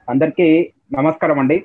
అందరికీ నమస్కారం అండి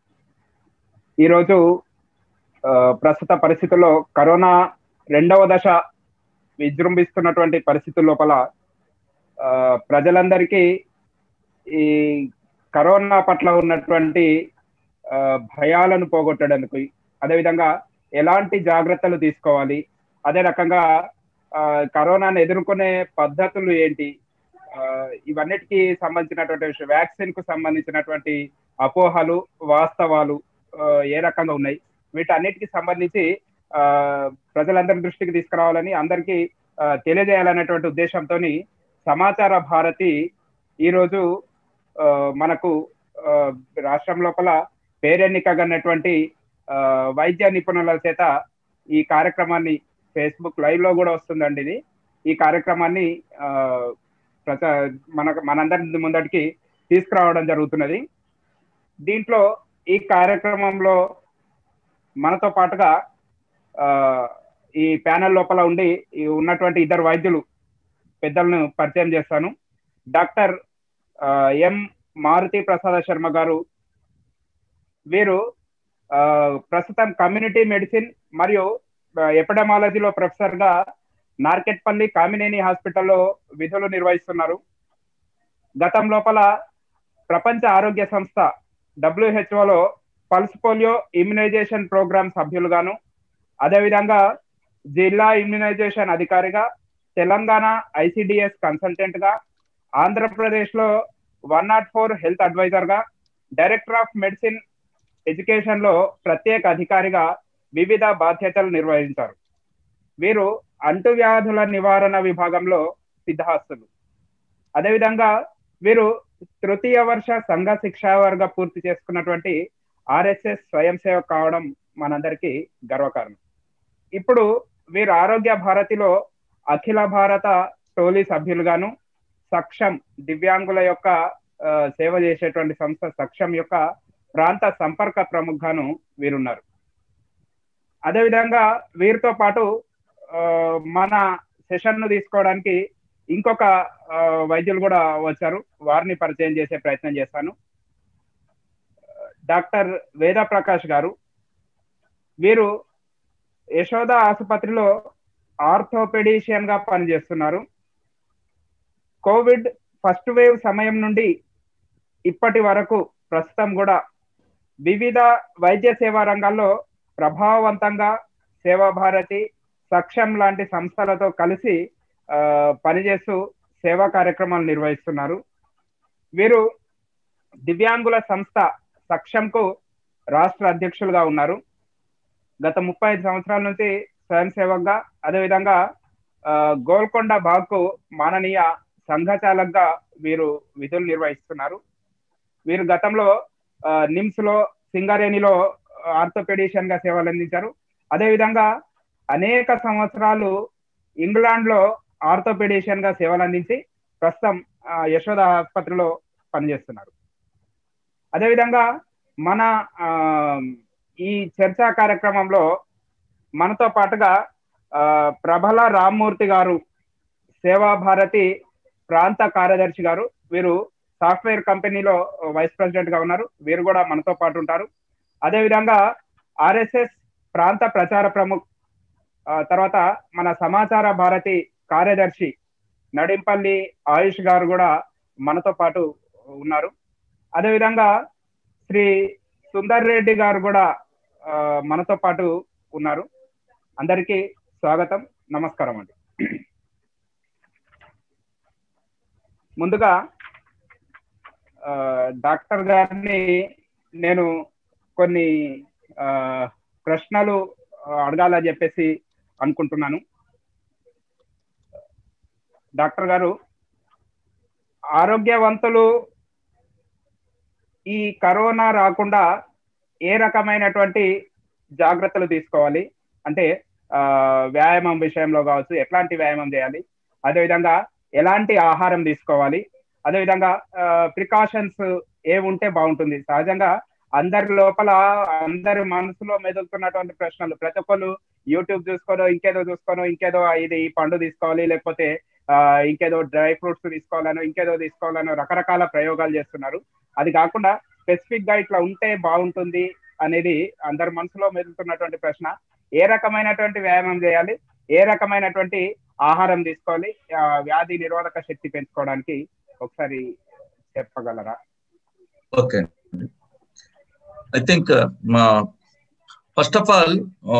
ఈరోజు ఆ, ప్రస్తుత పరిస్థితుల్లో కరోనా రెండవ దశ విజృంభిస్తున్నటువంటి పరిస్థితుల లోపల ఆ, ప్రజలందరికీ ఈ కరోనా పట్ల ఉన్నటువంటి ఆ, భయాలను పోగొట్టడానికి అదేవిధంగా ఎలాంటి జాగ్రత్తలు తీసుకోవాలి అదే రకంగా ఆ, కరోనాను ఎదుర్కొనే పద్ధతులు ఏంటి ఆ, ఇవన్నిటికీ సంబంధించినటువంటి వ్యాక్సిన్ కు సంబంధించినటువంటి అపోహలు వాస్తవాలు ఆ, ఏ రకంగా ఉన్నాయి వీటన్నిటికి సంబంధించి ఆ, ప్రజలందరి దృష్టికి తీసుకురావాలని అందరికీ ఆ, తెలియజేయాలనేటువంటి ఉద్దేశంతో సమాచార భారతి ఈరోజు ఆ, మనకు ఆ, రాష్ట్రం లోపల పేరెన్నికగన్నటువంటి ఆ, వైద్య నిపుణుల చేత ఈ కార్యక్రమాన్ని ఫేస్బుక్ లైవ్ లో కూడా వస్తుందండి ఇది ఈ కార్యక్రమాన్ని ఆ, ప్రచ మన మనందరి ముందటికి తీసుకురావడం జరుగుతున్నది దీంట్లో ఈ కార్యక్రమంలో మనతో పాటుగా ఆ, ఈ ప్యానెల్ లోపల ఉండి ఈ ఉన్నటువంటి ఇద్దరు వైద్యులు పెద్దలను పరిచయం చేస్తాను డాక్టర్ ఆ, ఎం మారుతి ప్రసాద శర్మ గారు వీరు ఆ, ప్రస్తుతం కమ్యూనిటీ మెడిసిన్ మరియు ఎపిడమాలజీలో ప్రొఫెసర్ గా నార్కెట్పల్లి కామినేని హాస్పిటల్లో విధులు నిర్వహిస్తున్నారు గతం లోపల ప్రపంచ ఆరోగ్య సంస్థ డబ్ల్యూహెచ్ఓలో పల్స్ పోలియో ఇమ్యునైజేషన్ ప్రోగ్రామ్ సభ్యులుగాను అదేవిధంగా జిల్లా ఇమ్యునైజేషన్ అధికారిగా తెలంగాణ ఐసిడిఎస్ కన్సల్టెంట్ గా ఆంధ్రప్రదేశ్ లో one nought four health adviser గా డైరెక్టర్ ఆఫ్ మెడిసిన్ ఎడ్యుకేషన్ లో ప్రత్యేక అధికారిగా వివిధ బాధ్యతలు నిర్వహించారు వీరు అంటువ్యాధుల నివారణ విభాగంలో సిద్ధహస్తులు అదేవిధంగా వీరు తృతీయ వర్ష సంఘ శిక్షా వర్గ పూర్తి చేసుకున్నటువంటి ఆర్ఎస్ఎస్ స్వయం సేవక్ కావడం మనందరికీ గర్వకారణం ఇప్పుడు వీరు ఆరోగ్య భారతిలో అఖిల భారత టోలీ సభ్యులుగాను సక్షం దివ్యాంగుల యొక్క ఆ, సేవ చేసేటువంటి సంస్థ సక్షం యొక్క ప్రాంత సంపర్క ప్రముఖగాను వీరున్నారు అదేవిధంగా వీరితో పాటు ఆ, మన సెషన్ ను తీసుకోవడానికి ఇంకొక ఆ, వైద్యులు కూడా వచ్చారు వారిని పరిచయం చేసే ప్రయత్నం చేస్తాను డాక్టర్ వేద ప్రకాష్ గారు వీరు యశోద ఆసుపత్రిలో ఆర్థోపెడిషియన్ గా పనిచేస్తున్నారు కోవిడ్ ఫస్ట్ వేవ్ సమయం నుండి ఇప్పటి వరకు ప్రస్తుతం కూడా వివిధ వైద్య సేవా రంగాల్లో ప్రభావవంతంగా సేవాభారతి సక్షం లాంటి సంస్థలతో కలిసి ఆ, పనిచేస్తూ సేవా కార్యక్రమాలు నిర్వహిస్తున్నారు వీరు దివ్యాంగుల సంస్థ సక్షంకు రాష్ట్ర అధ్యక్షులుగా ఉన్నారు గత ముప్పై ఐదు సంవత్సరాల నుంచి స్వయం సేవక్గా అదేవిధంగా ఆ, గోల్కొండ బాగ్కు మాననీయ సంఘచాలక్గా వీరు విధులు నిర్వహిస్తున్నారు వీరు గతంలో ఆ, నిమ్స్ లో సింగరేణిలో ఆర్థోపెడిషియన్ గా సేవలు అందించారు అదేవిధంగా అనేక సంవత్సరాలు ఇంగ్లాండ్ లో ఆర్థోపెడిషియన్ గా సేవలు అందించి ప్రస్తుతం ఆ, యశోద ఆసుపత్రిలో పనిచేస్తున్నారు అదేవిధంగా మన ఆ, ఈ చర్చా కార్యక్రమంలో మనతో పాటుగా ఆ, ప్రభల రామ్మూర్తి గారు సేవా భారతి ప్రాంత కార్యదర్శి గారు వీరు సాఫ్ట్వేర్ కంపెనీలో వైస్ ప్రెసిడెంట్ గా ఉన్నారు వీరు కూడా మనతో పాటు ఉంటారు అదేవిధంగా ఆర్ఎస్ఎస్ ప్రాంత ప్రచార ప్రముఖ్ ఆ, తర్వాత మన సమాచార భారతి కార్యదర్శి నడింపల్లి ఆయుష్ గారు కూడా మనతో పాటు ఉన్నారు అదేవిధంగా శ్రీ సుందర్ రెడ్డి గారు కూడా ఆ, మనతో పాటు ఉన్నారు అందరికీ స్వాగతం నమస్కారం అండి ముందుగా ఆ, డాక్టర్ గారిని నేను కొన్ని ఆ, ప్రశ్నలు ఆ, అడగాలని చెప్పేసి అనుకుంటున్నాను డాక్టర్ గారు ఆరోగ్యవంతులు ఈ కరోనా రాకుండా ఏ రకమైనటువంటి జాగ్రత్తలు తీసుకోవాలి అంటే ఆ, వ్యాయామం విషయంలో కావచ్చు ఎట్లాంటి వ్యాయామం చేయాలి అదేవిధంగా ఎలాంటి ఆహారం తీసుకోవాలి అదేవిధంగా ప్రికాషన్స్ ఏ ఉంటే బాగుంటుంది సహజంగా అందరి లోపల అందరి మనసులో మెదులుతున్నటువంటి ప్రశ్నలు ప్రతి ఒక్కరు యూట్యూబ్ చూసుకోనో ఇంకేదో చూసుకోనో ఇంకేదో ఇది ఈ పండు తీసుకోవాలి లేకపోతే ఇంకేదో డ్రై ఫ్రూట్స్ తీసుకోవాలనో ఇంకేదో తీసుకోవాలనో రకరకాల ప్రయోగాలు చేస్తున్నారు అది కాకుండా స్పెసిఫిక్ గా ఇట్లా ఉంటే బాగుంటుంది అనేది అందరి మనసులో మెదులుతున్నటువంటి ప్రశ్న ఏ రకమైనటువంటి వ్యాయామం చేయాలి ఏ రకమైనటువంటి ఆహారం తీసుకోవాలి వ్యాధి నిరోధక శక్తి పెంచుకోవడానికి ఒకసారి చెప్పగలరా ఓకే ఐ థింక్ మా ఫస్ట్ ఆఫ్ ఆల్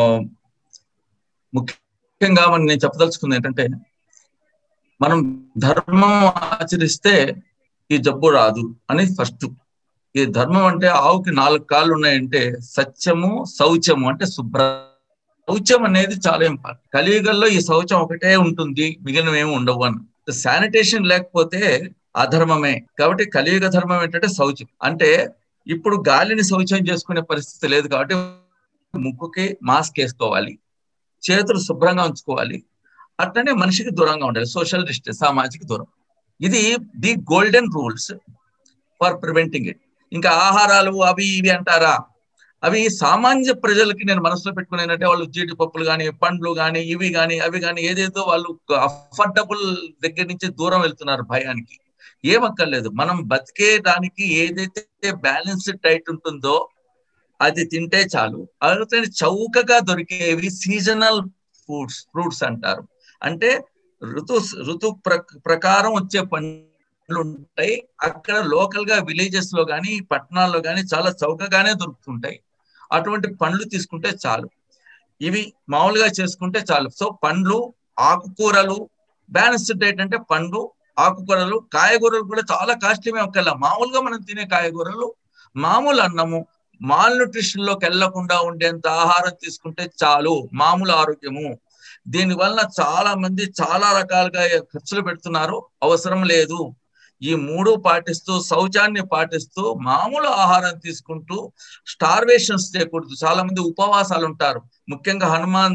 ముఖ్యంగా మనం నేను చెప్పదలుచుకుంది ఏంటంటే మనం ధర్మం ఆచరిస్తే ఈ జబ్బు రాదు అని ఫస్ట్ ఈ ధర్మం అంటే ఆవుకి నాలుగు కాళ్ళు ఉన్నాయంటే సత్యము శౌచము అంటే శుభ్ర శౌచం అనేది చాలా ఇంపార్టెంట్ కలియుగంలో ఈ శౌచం ఒకటే ఉంటుంది మిగిలిన ఏమి ఉండవు అని శానిటేషన్ లేకపోతే అధర్మమే కాబట్టి కలియుగ ధర్మం ఏంటంటే శౌచం అంటే ఇప్పుడు గాలిని శౌచం చేసుకునే పరిస్థితి లేదు కాబట్టి ముక్కుకి మాస్క్ వేసుకోవాలి చేతులు శుభ్రంగా ఉంచుకోవాలి అట్లనే మనిషికి దూరంగా ఉండాలి సోషల్ డిస్టెన్స్ సామాజిక దూరం ఇది the golden rules for preventing it ఇంకా ఆహారాలు అవి ఇవి అంటారా అవి సామాన్య ప్రజలకి నేను మనసులో పెట్టుకునేనంటే వాళ్ళు జీడిపప్పులు కానీ పండ్లు కానీ ఇవి కానీ అవి కానీ ఏదేదో వాళ్ళు అఫోర్డబుల్ దగ్గర నుంచి దూరం వెళ్తున్నారు భయానికి ఏమక్కర్లేదు మనం బతికేదానికి ఏదైతే బ్యాలెన్స్డ్ డైట్ ఉంటుందో అది తింటే చాలు అయితే చౌకగా దొరికేవి సీజనల్ ఫ్రూట్స్ ఫ్రూట్స్ అంటారు అంటే ఋతు ఋతు ప్రకారం వచ్చే పండ్లు ఉంటాయి అక్కడ లోకల్ గా విలేజెస్ లో కానీ పట్టణాల్లో కానీ చాలా చౌకగానే దొరుకుతుంటాయి అటువంటి పండ్లు తీసుకుంటే చాలు ఇవి మామూలుగా చేసుకుంటే చాలు సో పండ్లు ఆకుకూరలు బ్యాలెన్స్డ్ డైట్ అంటే పండ్లు ఆకుకూరలు కాయగూరలు కూడా చాలా కాస్ట్లీ ఒకళ్ళ మామూలుగా మనం తినే కాయగూరలు మామూలు అన్నము మాల్ న్యూట్రిషన్ లోకి వెళ్లకుండా ఉండేంత ఆహారం తీసుకుంటే చాలు మామూలు ఆరోగ్యము దీని వల్ల చాలా మంది చాలా రకాలుగా ఖర్చులు పెడుతున్నారు అవసరం లేదు ఈ మూడు పాటిస్తూ శౌచాన్ని పాటిస్తూ మామూలు ఆహారం తీసుకుంటూ స్టార్వేషన్స్ చేయకూడదు చాలా మంది ఉపవాసాలు ఉంటారు ముఖ్యంగా హనుమాన్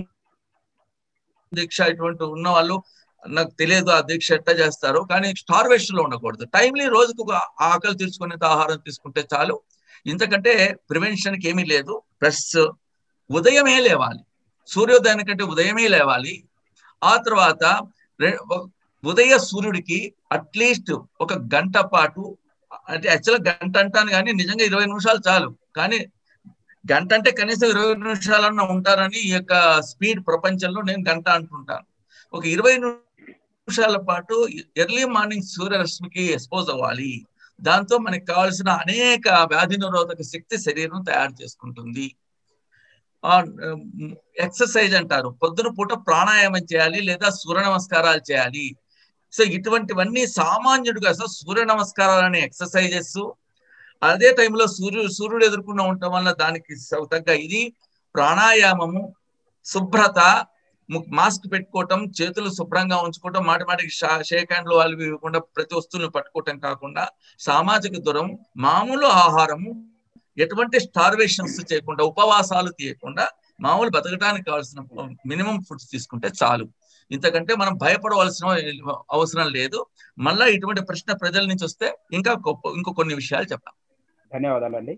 దీక్ష ఇటువంటి ఉన్న వాళ్ళు నాకు తెలియదు ఆ దీక్ష ఎట్లా చేస్తారు కానీ స్టార్వేషన్ లో ఉండకూడదు టైంలీ రోజుకు ఒక ఆకలి తీర్చుకునేంత ఆహారం తీసుకుంటే చాలు ఇంతకంటే ప్రివెన్షన్ కి ఏమీ లేదు ప్లస్ ఉదయమే లేవాలి సూర్యోదయానికంటే ఉదయమే లేవాలి ఆ తర్వాత ఉదయ సూర్యుడికి అట్లీస్ట్ ఒక గంట పాటు అంటే యాక్చువల్గా గంట అంటాను కానీ నిజంగా ఇరవై నిమిషాలు చాలు కానీ గంట అంటే కనీసం ఇరవై నిమిషాలన్నా ఉంటారని ఈ యొక్క స్పీడ్ ప్రపంచంలో నేను గంట అంటుంటాను ఒక ఇరవై నిమిషాల పాటు ఎర్లీ మార్నింగ్ సూర్యరశ్మికి ఎక్స్పోజ్ అవ్వాలి దాంతో మనకి కావాల్సిన అనేక వ్యాధి నిరోధక శక్తి శరీరం తయారు చేసుకుంటుంది ఎక్సర్సైజ్ అంటారు పొద్దున పూట ప్రాణాయామం చేయాలి లేదా సూర్య నమస్కారాలు చేయాలి సో ఇటువంటివన్నీ సామాన్యుడిగా అసలు సూర్య నమస్కారాలు అనే ఎక్సర్సైజెస్ అదే టైంలో సూర్యుడు సూర్యుడు ఎదుర్కొన్న ఉండటం వల్ల దానికి తగ్గ ఇది ప్రాణాయామము శుభ్రత మాస్క్ పెట్టుకోవటం చేతులు శుభ్రంగా ఉంచుకోవటం మాటి మాటికి షేక్ హ్యాండ్లు వాళ్ళు ఇవ్వకుండా ప్రతి వస్తువులను పట్టుకోవటం కాకుండా సామాజిక దూరం మామూలు ఆహారము ఎటువంటి స్టార్వేషన్స్ చేయకుండా ఉపవాసాలు తీయకుండా మామూలు బతకడానికి కావాల్సిన మినిమం ఫుడ్స్ తీసుకుంటే చాలు ఇంతకంటే మనం భయపడవలసిన అవసరం లేదు మళ్ళా ఇటువంటి ప్రశ్న ప్రజల నుంచి వస్తే ఇంకా గొప్ప ఇంకో కొన్ని విషయాలు చెప్తాం ధన్యవాదాలండి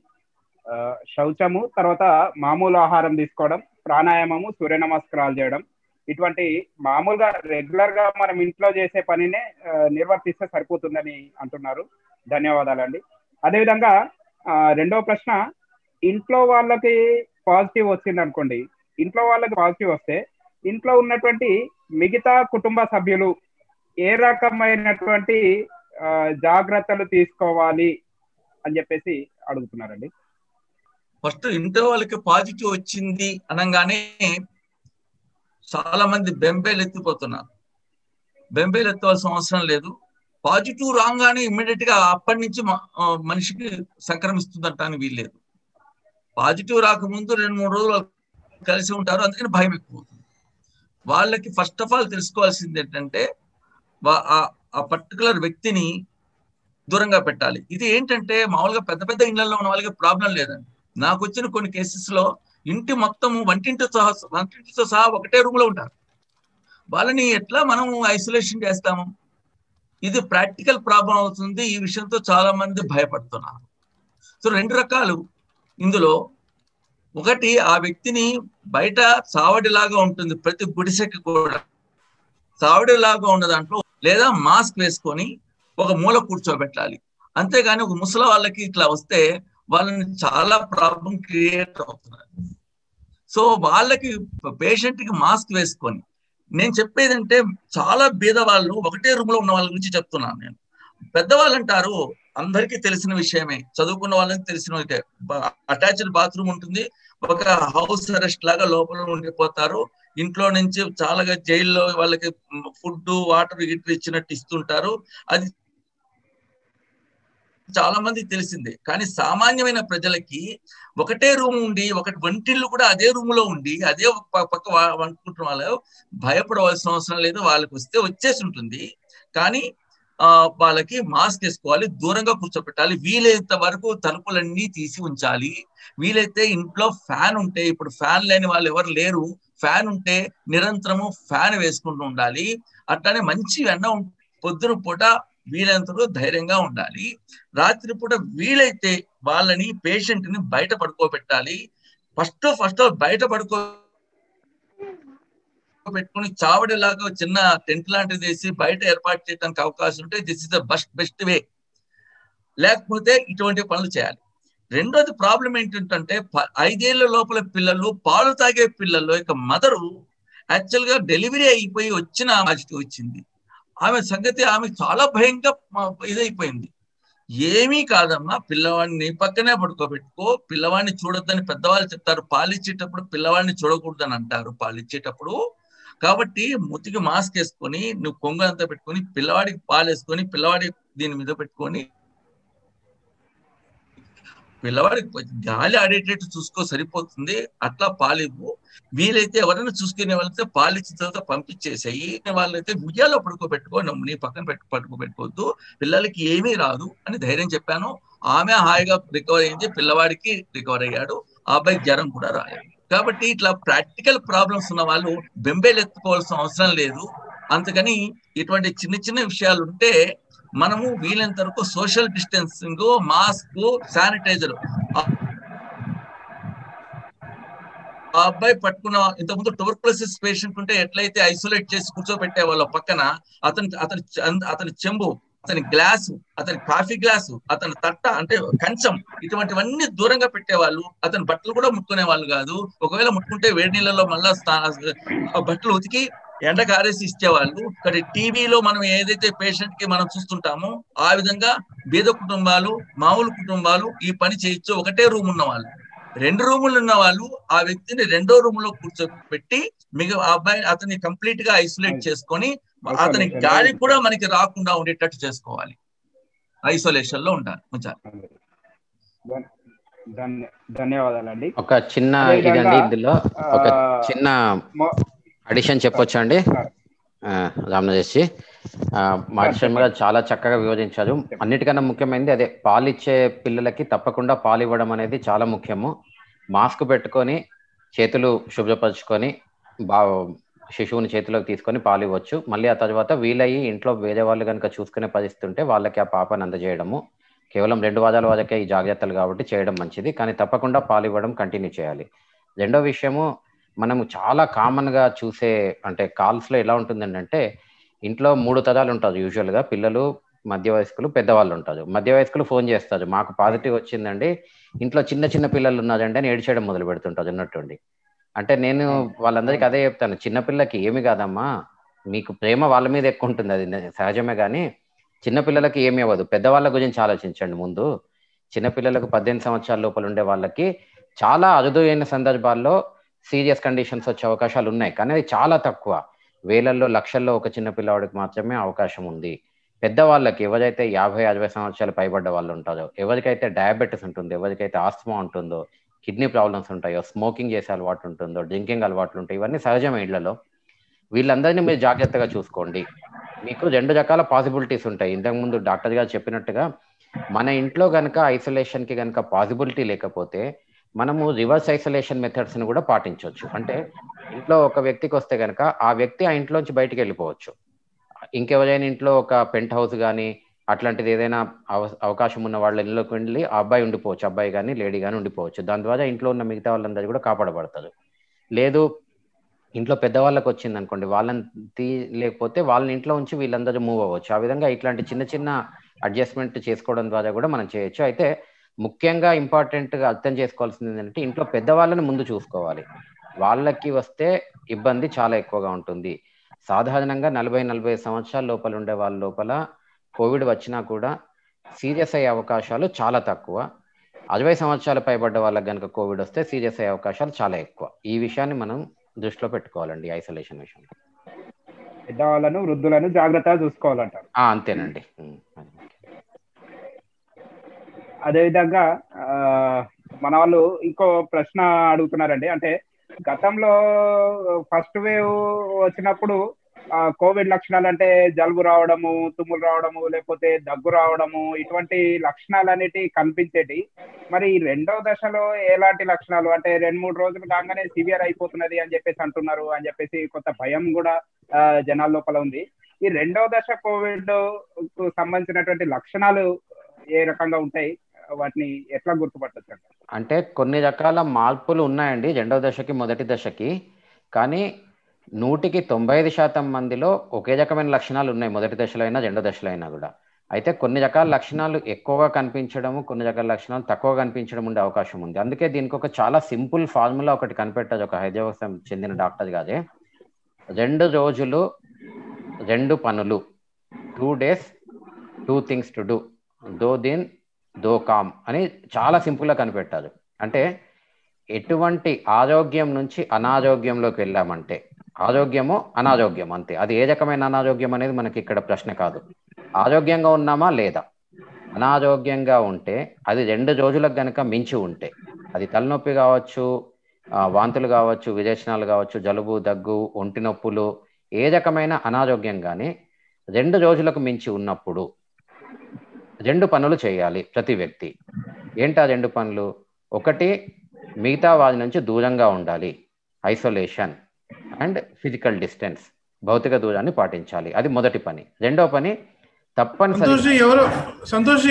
శౌచము తర్వాత మామూలు ఆహారం తీసుకోవడం ప్రాణాయామము సూర్య నమస్కారాలు చేయడం ఇటువంటి మామూలుగా రెగ్యులర్ గా మనం ఇంట్లో చేసే పనినే నిర్వర్తిస్తే సరిపోతుందని అంటున్నారు ధన్యవాదాలండి అదేవిధంగా రెండో ప్రశ్న ఇంట్లో వాళ్ళకి పాజిటివ్ వచ్చింది అనుకోండి ఇంట్లో వాళ్ళకి పాజిటివ్ వస్తే ఇంట్లో ఉన్నటువంటి మిగతా కుటుంబ సభ్యులు ఏ రకమైనటువంటి జాగ్రత్తలు తీసుకోవాలి అని చెప్పేసి అడుగుతున్నారండి ఫస్ట్ ఇంట్లో వాళ్ళకి పాజిటివ్ వచ్చింది అనగానే చాలా మంది బెంబేలు ఎత్తిపోతున్నారు బెంబేలు ఎత్తవలసిన అవసరం లేదు పాజిటివ్ రాగానే ఇమ్మీడియట్ గా అప్పటి నుంచి మనిషికి సంక్రమిస్తుందంటానికి వీల్లేదు పాజిటివ్ రాకముందు రెండు మూడు రోజులు కలిసి ఉంటారు అందుకని భయం ఎక్కువ వాళ్ళకి ఫస్ట్ ఆఫ్ ఆల్ తెలుసుకోవాల్సింది ఏంటంటే ఆ పర్టికులర్ వ్యక్తిని దూరంగా పెట్టాలి ఇది ఏంటంటే మామూలుగా పెద్ద పెద్ద ఇళ్లలో ఉన్న వాళ్ళకి ప్రాబ్లం లేదండి నాకు వచ్చిన కొన్ని కేసెస్ లో ఇంటి మొత్తం వంటింటితో సహా వంటింటితో సహా ఒకటే రూమ్ లో ఉంటారు వాళ్ళని ఎట్లా మనం ఐసోలేషన్ చేస్తాము ఇది ప్రాక్టికల్ ప్రాబ్లం అవుతుంది ఈ విషయంతో చాలా మంది భయపడుతున్నారు సో రెండు రకాలు ఇందులో ఒకటి ఆ వ్యక్తిని బయట చావడిలాగా ఉంటుంది ప్రతి గుడిసెకి కూడా చావిడిలాగా ఉన్న దాంట్లో లేదా మాస్క్ వేసుకొని ఒక మూల కూర్చోబెట్టాలి అంతేగాని ఒక ముసలి వాళ్ళకి ఇట్లా వస్తే వాళ్ళని చాలా ప్రాబ్లం క్రియేట్ అవుతున్నారు సో వాళ్ళకి పేషెంట్ కి మాస్క్ వేసుకొని నేను చెప్పేది అంటే చాలా బీద వాళ్ళు ఒకటే రూమ్ లో ఉన్న వాళ్ళ గురించి చెప్తున్నాను నేను పెద్దవాళ్ళు అంటారు అందరికీ తెలిసిన విషయమే చదువుకున్న వాళ్ళకి తెలిసిన అటాచ్డ్ బాత్రూమ్ ఉంటుంది ఒక హౌస్ అరెస్ట్ లాగా లోపల ఉండిపోతారు ఇంట్లో నుంచి చాలా జైల్లో వాళ్ళకి ఫుడ్ వాటర్ గిటర్ ఇచ్చినట్టు ఇస్తుంటారు అది చాలా మంది తెలిసిందే కానీ సామాన్యమైన ప్రజలకి ఒకటే రూమ్ ఉండి ఒకటి వంటిల్లు కూడా అదే రూమ్ లో ఉండి అదే పక్క వండుకుంటున్న వాళ్ళు భయపడవలసిన అవసరం లేదు వాళ్ళకి వస్తే వచ్చేసి ఉంటుంది కానీ ఆ వాళ్ళకి మాస్క్ వేసుకోవాలి దూరంగా కూర్చోబెట్టాలి వీలైనంత వరకు తలుపులన్నీ తీసి ఉంచాలి వీలైతే ఇంట్లో ఫ్యాన్ ఉంటే ఇప్పుడు ఫ్యాన్ లేని వాళ్ళు ఎవరు లేరు ఫ్యాన్ ఉంటే నిరంతరము ఫ్యాన్ వేసుకుంటూ ఉండాలి అట్లానే మంచి ఎండ పొద్దున పూట వీలైనంత ధైర్యంగా ఉండాలి రాత్రి పూట వీలైతే వాళ్ళని పేషెంట్ ని బయట పడుకోబెట్టాలి ఫస్ట్ ఫస్ట్ బయట పడుకో పెట్టుకుని చావడిలాగా చిన్న టెంట్ లాంటిది వేసి బయట ఏర్పాటు చేయడానికి అవకాశం ఉంటే this is the best best way లేకపోతే ఇటువంటి పనులు చేయాలి రెండోది ప్రాబ్లం ఏంటంటే ఐదేళ్ల లోపల పిల్లలు పాలు తాగే పిల్లలు ఇక మదరు యాక్చువల్ గా డెలివరీ అయిపోయి వచ్చిన పాజిటివ్ వచ్చింది ఆమె సంగతి ఆమె చాలా భయంగా ఇదైపోయింది ఏమీ కాదమ్మా పిల్లవాడిని పక్కనే పడుకోబెట్టుకో పిల్లవాడిని చూడొద్దని పెద్దవాళ్ళు చెప్తారు పాలిచ్చేటప్పుడు పిల్లవాడిని చూడకూడదని అంటారు పాలిచ్చేటప్పుడు కాబట్టి ముతికి మాస్క్ వేసుకొని నువ్వు కొంగు అంతా పెట్టుకొని పిల్లవాడికి పాలు వేసుకొని పిల్లవాడి దీని మీద పెట్టుకొని పిల్లవాడికి గాలి ఆడేటట్టు చూసుకో సరిపోతుంది అట్లా పాలివ్వు వీలైతే ఎవరైనా చూసుకునే వాళ్ళైతే పాలిచ్చిన తర్వాత పంపించేసాయి వాళ్ళైతే ఉయ్యాలో పడుకోబెట్టుకో నీ పక్కన పెట్టు పడుకోబెట్టుకోవద్దు పిల్లలకి ఏమీ రాదు అని ధైర్యం చెప్పాను ఆమె హాయిగా రికవర్ అయింది పిల్లవాడికి రికవర్ అయ్యాడు ఆ అబ్బాయి జ్వరం కూడా రాలేదు కాబట్టి ఇట్లా ప్రాక్టికల్ ప్రాబ్లమ్స్ ఉన్న వాళ్ళు బెంబేలు ఎత్తుకోవాల్సిన అవసరం లేదు అందుకని ఇటువంటి చిన్న చిన్న విషయాలు ఉంటే మనము వీలైనంత వరకు సోషల్ డిస్టెన్సింగ్ మాస్క్ శానిటైజర్ ఆ అబ్బాయి పట్టుకున్న ఇంతకుముందు ట్యూబర్కులోసిస్ పేషెంట్ ఉంటే ఎట్లయితే ఐసోలేట్ చేసి కూర్చోబెట్టే వాళ్ళ పక్కన అతని అతని అతని చెంబు అతని గ్లాసు అతని కాఫీ గ్లాసు అతని తట్ట అంటే కంచం ఇటువంటివన్నీ దూరంగా పెట్టేవాళ్ళు అతని బట్టలు కూడా ముట్టుకునే వాళ్ళు కాదు ఒకవేళ ముట్టుకుంటే వేడి నీళ్ళలో మళ్ళా బట్టలు ఉతికి ఎండకు ఆరేసి ఇచ్చేవాళ్ళు కానీ టీవీలో మనం ఏదైతే పేషెంట్ కి మనం చూస్తుంటామో ఆ విధంగా బీద కుటుంబాలు మామూలు కుటుంబాలు ఈ పని చేయొచ్చు ఒకటే రూమ్ ఉన్న వాళ్ళు రెండు రూములు ఉన్న వాళ్ళు ఆ వ్యక్తిని రెండో రూమ్ లో కూర్చోబెట్టి మిగ ఆ అబ్బాయి అతన్ని కంప్లీట్ గా ఐసోలేట్ చేసుకొని అతని గాలి కూడా మనకి రాకుండా ఉండేటట్టు చేసుకోవాలి ఐసోలేషన్ లో ఉండాలి ధన్యవాదాలండి ఒక చిన్న ఇదండి ఇందులో ఒక చిన్న అడిషన్ చెప్పొచ్చు అండి రామనజేష్ మాధుశర్మ గారు చాలా చక్కగా వివరించారు అన్నిటికన్నా ముఖ్యమైనది అదే పాలు ఇచ్చే పిల్లలకి తప్పకుండా పాలు ఇవ్వడం అనేది చాలా ముఖ్యము మాస్క్ పెట్టుకొని చేతులు శుభ్రపరచుకొని బా శిశువుని చేతిలోకి తీసుకొని పాలు ఇవ్వచ్చు మళ్ళీ ఆ తర్వాత వీలయ్యి ఇంట్లో వేరే వాళ్ళు కనుక చూసుకునే పరిస్థితి ఉంటే వాళ్ళకి ఆ పాపను అందజేయడము కేవలం రెండు వారాల వరకే ఈ జాగ్రత్తలు కాబట్టి చేయడం మంచిది కానీ తప్పకుండా పాలు ఇవ్వడం కంటిన్యూ చేయాలి రెండో విషయము మనము చాలా కామన్గా చూసే అంటే కాల్స్లో ఎలా ఉంటుందంటే ఇంట్లో మూడు తరాలు ఉంటారు యూజువల్గా పిల్లలు మధ్య వయస్కులు పెద్దవాళ్ళు ఉంటారు మధ్య వయస్కులు ఫోన్ చేస్తారు మాకు పాజిటివ్ వచ్చిందండి ఇంట్లో చిన్న చిన్న పిల్లలు ఉన్నారంటే అని ఏడ్చేయడం మొదలు పెడుతుంటారు ఉన్నట్టుండి అంటే నేను వాళ్ళందరికీ అదే చెప్తాను చిన్నపిల్లకి ఏమి కాదమ్మా మీకు ప్రేమ వాళ్ళ మీద ఎక్కువ ఉంటుంది అది సహజమే కానీ చిన్నపిల్లలకి ఏమి అవ్వదు పెద్దవాళ్ళ గురించి ఆలోచించండి ముందు చిన్నపిల్లలకు పద్దెనిమిది సంవత్సరాల లోపల ఉండే వాళ్ళకి చాలా అరుదైన సందర్భాల్లో సీరియస్ కండిషన్స్ వచ్చే అవకాశాలు ఉన్నాయి కానీ అది చాలా తక్కువ వేలల్లో లక్షల్లో ఒక చిన్న పిల్లవాడికి మాత్రమే అవకాశం ఉంది పెద్దవాళ్ళకి ఎవరైతే యాభై అరవై సంవత్సరాలు పైబడ్డ వాళ్ళు ఉంటారో ఎవరికైతే డయాబెటీస్ ఉంటుంది ఎవరికైతే ఆస్తమా ఉంటుందో కిడ్నీ ప్రాబ్లమ్స్ ఉంటాయో స్మోకింగ్ చేసే అలవాటు ఉంటుందో డ్రింకింగ్ అలవాట్లు ఉంటాయి ఇవన్నీ సహజమే ఇళ్లలో వీళ్ళందరినీ మీరు జాగ్రత్తగా చూసుకోండి మీకు రెండు రకాల పాసిబిలిటీస్ ఉంటాయి ఇంతకుముందు డాక్టర్ గారు చెప్పినట్టుగా మన ఇంట్లో కనుక ఐసోలేషన్కి కనుక పాసిబిలిటీ లేకపోతే మనము రివర్స్ ఐసోలేషన్ మెథడ్స్ని కూడా పాటించవచ్చు అంటే ఇంట్లో ఒక వ్యక్తికి వస్తే కనుక ఆ వ్యక్తి ఆ ఇంట్లోంచి బయటికి వెళ్ళిపోవచ్చు ఇంకెవరైనా ఇంట్లో ఒక పెంట్ హౌస్ కానీ అట్లాంటిది ఏదైనా అవకాశం ఉన్న వాళ్ళ ఇళ్ళలోకి వెళ్ళి ఆ అబ్బాయి ఉండిపోవచ్చు అబ్బాయి కానీ లేడీ కానీ ఉండిపోవచ్చు దాని ద్వారా ఇంట్లో ఉన్న మిగతా వాళ్ళందరూ కూడా కాపాడబడతారు లేదు ఇంట్లో పెద్దవాళ్ళకి వచ్చింది అనుకోండి వాళ్ళని తీ లేకపోతే వాళ్ళని ఇంట్లో ఉంచి వీళ్ళందరూ మూవ్ అవ్వచ్చు ఆ విధంగా ఇట్లాంటి చిన్న చిన్న అడ్జస్ట్మెంట్ చేసుకోవడం ద్వారా కూడా మనం చేయొచ్చు అయితే ముఖ్యంగా ఇంపార్టెంట్ గా అర్థం చేసుకోవాల్సింది ఏంటంటే ఇంట్లో పెద్దవాళ్ళని ముందు చూసుకోవాలి వాళ్ళకి వస్తే ఇబ్బంది చాలా ఎక్కువగా ఉంటుంది సాధారణంగా నలభై నలభై సంవత్సరాల లోపల ఉండే వాళ్ళ లోపల కోవిడ్ వచ్చినా కూడా సీరియస్ అయ్యే అవకాశాలు చాలా తక్కువ అరవై సంవత్సరాల పైబడ్డ వాళ్ళకి కనుక కోవిడ్ వస్తే సీరియస్ అయ్యే అవకాశాలు చాలా ఎక్కువ ఈ విషయాన్ని మనం దృష్టిలో పెట్టుకోవాలండి ఐసోలేషన్ విషయంలో పెద్దవాళ్ళను వృద్ధులను జాగ్రత్తగా చూసుకోవాలంటారు ఆ, అంతేనండి ఉమ్, అది. అదేవిధంగా ఆ, మన వాళ్ళు ఇంకో ప్రశ్న అడుగుతున్నారండి అంటే గతంలో ఫస్ట్ వేవ్ వచ్చినప్పుడు ఆ, కోవిడ్ లక్షణాలు అంటే జలుబు రావడము తుమ్ములు రావడము లేకపోతే దగ్గు రావడము ఇటువంటి లక్షణాలు అనేటి కనిపించేటి మరి ఈ రెండో దశలో ఎలాంటి లక్షణాలు అంటే రెండు మూడు రోజులు కాగానే సివియర్ అయిపోతున్నది అని చెప్పేసి అంటున్నారు అని చెప్పేసి కొంత భయం కూడా ఆ, జనాల లోపల ఉంది ఈ రెండో దశ కోవిడ్ కు సంబంధించినటువంటి లక్షణాలు ఏ రకంగా ఉంటాయి వాటిని ఎట్లా గుర్తుపట్టచ్చు అంటారు? అంటే కొన్ని రకాల మార్పులు ఉన్నాయండి రెండవ దశకి మొదటి దశకి కానీ నూటికి తొంభై ఐదు శాతం మందిలో ఒకే రకమైన లక్షణాలు ఉన్నాయి మొదటి దశలో అయినా రెండో దశలో అయినా కూడా అయితే కొన్ని రకాల లక్షణాలు ఎక్కువగా కనిపించడము కొన్ని రకాల లక్షణాలు తక్కువ కనిపించడం ఉండే అవకాశం ఉంది అందుకే దీనికి ఒక చాలా సింపుల్ ఫార్ములా ఒకటి కనిపెట్టారు ఒక హైదరాబాద్ చెందిన డాక్టర్ గారే రెండు రోజులు రెండు పనులు two days two things to do దో దిన్ దో కామ్ అని చాలా సింపుల్గా కనిపెట్టారు అంటే ఎటువంటి ఆరోగ్యం నుంచి అనారోగ్యంలోకి వెళ్ళామంటే ఆరోగ్యము అనారోగ్యం అంతే అది ఏ రకమైన అనారోగ్యం అనేది మనకి ఇక్కడ ప్రశ్న కాదు ఆరోగ్యంగా ఉన్నామా లేదా అనారోగ్యంగా ఉంటే అది రెండు రోజులకు గనక మించి ఉంటే అది తలనొప్పి కావచ్చు ఆ, వాంతులు కావచ్చు విరేచనాలు కావచ్చు జలుబు దగ్గు ఒంటి నొప్పులు ఏ రకమైన అనారోగ్యం కానీ రెండు రోజులకు మించి ఉన్నప్పుడు రెండు పనులు చేయాలి ప్రతి వ్యక్తి ఏంటా రెండు పనులు ఒకటి మిగతా వారి నుంచి దూరంగా ఉండాలి ఐసోలేషన్ అండ్ ఫిజికల్ డిస్టెన్స్ భౌతిక దూరాన్ని పాటించాలి అది మొదటి పని రెండో పని తప్పనిసరి సంతోషి ఎవరు సంతోషి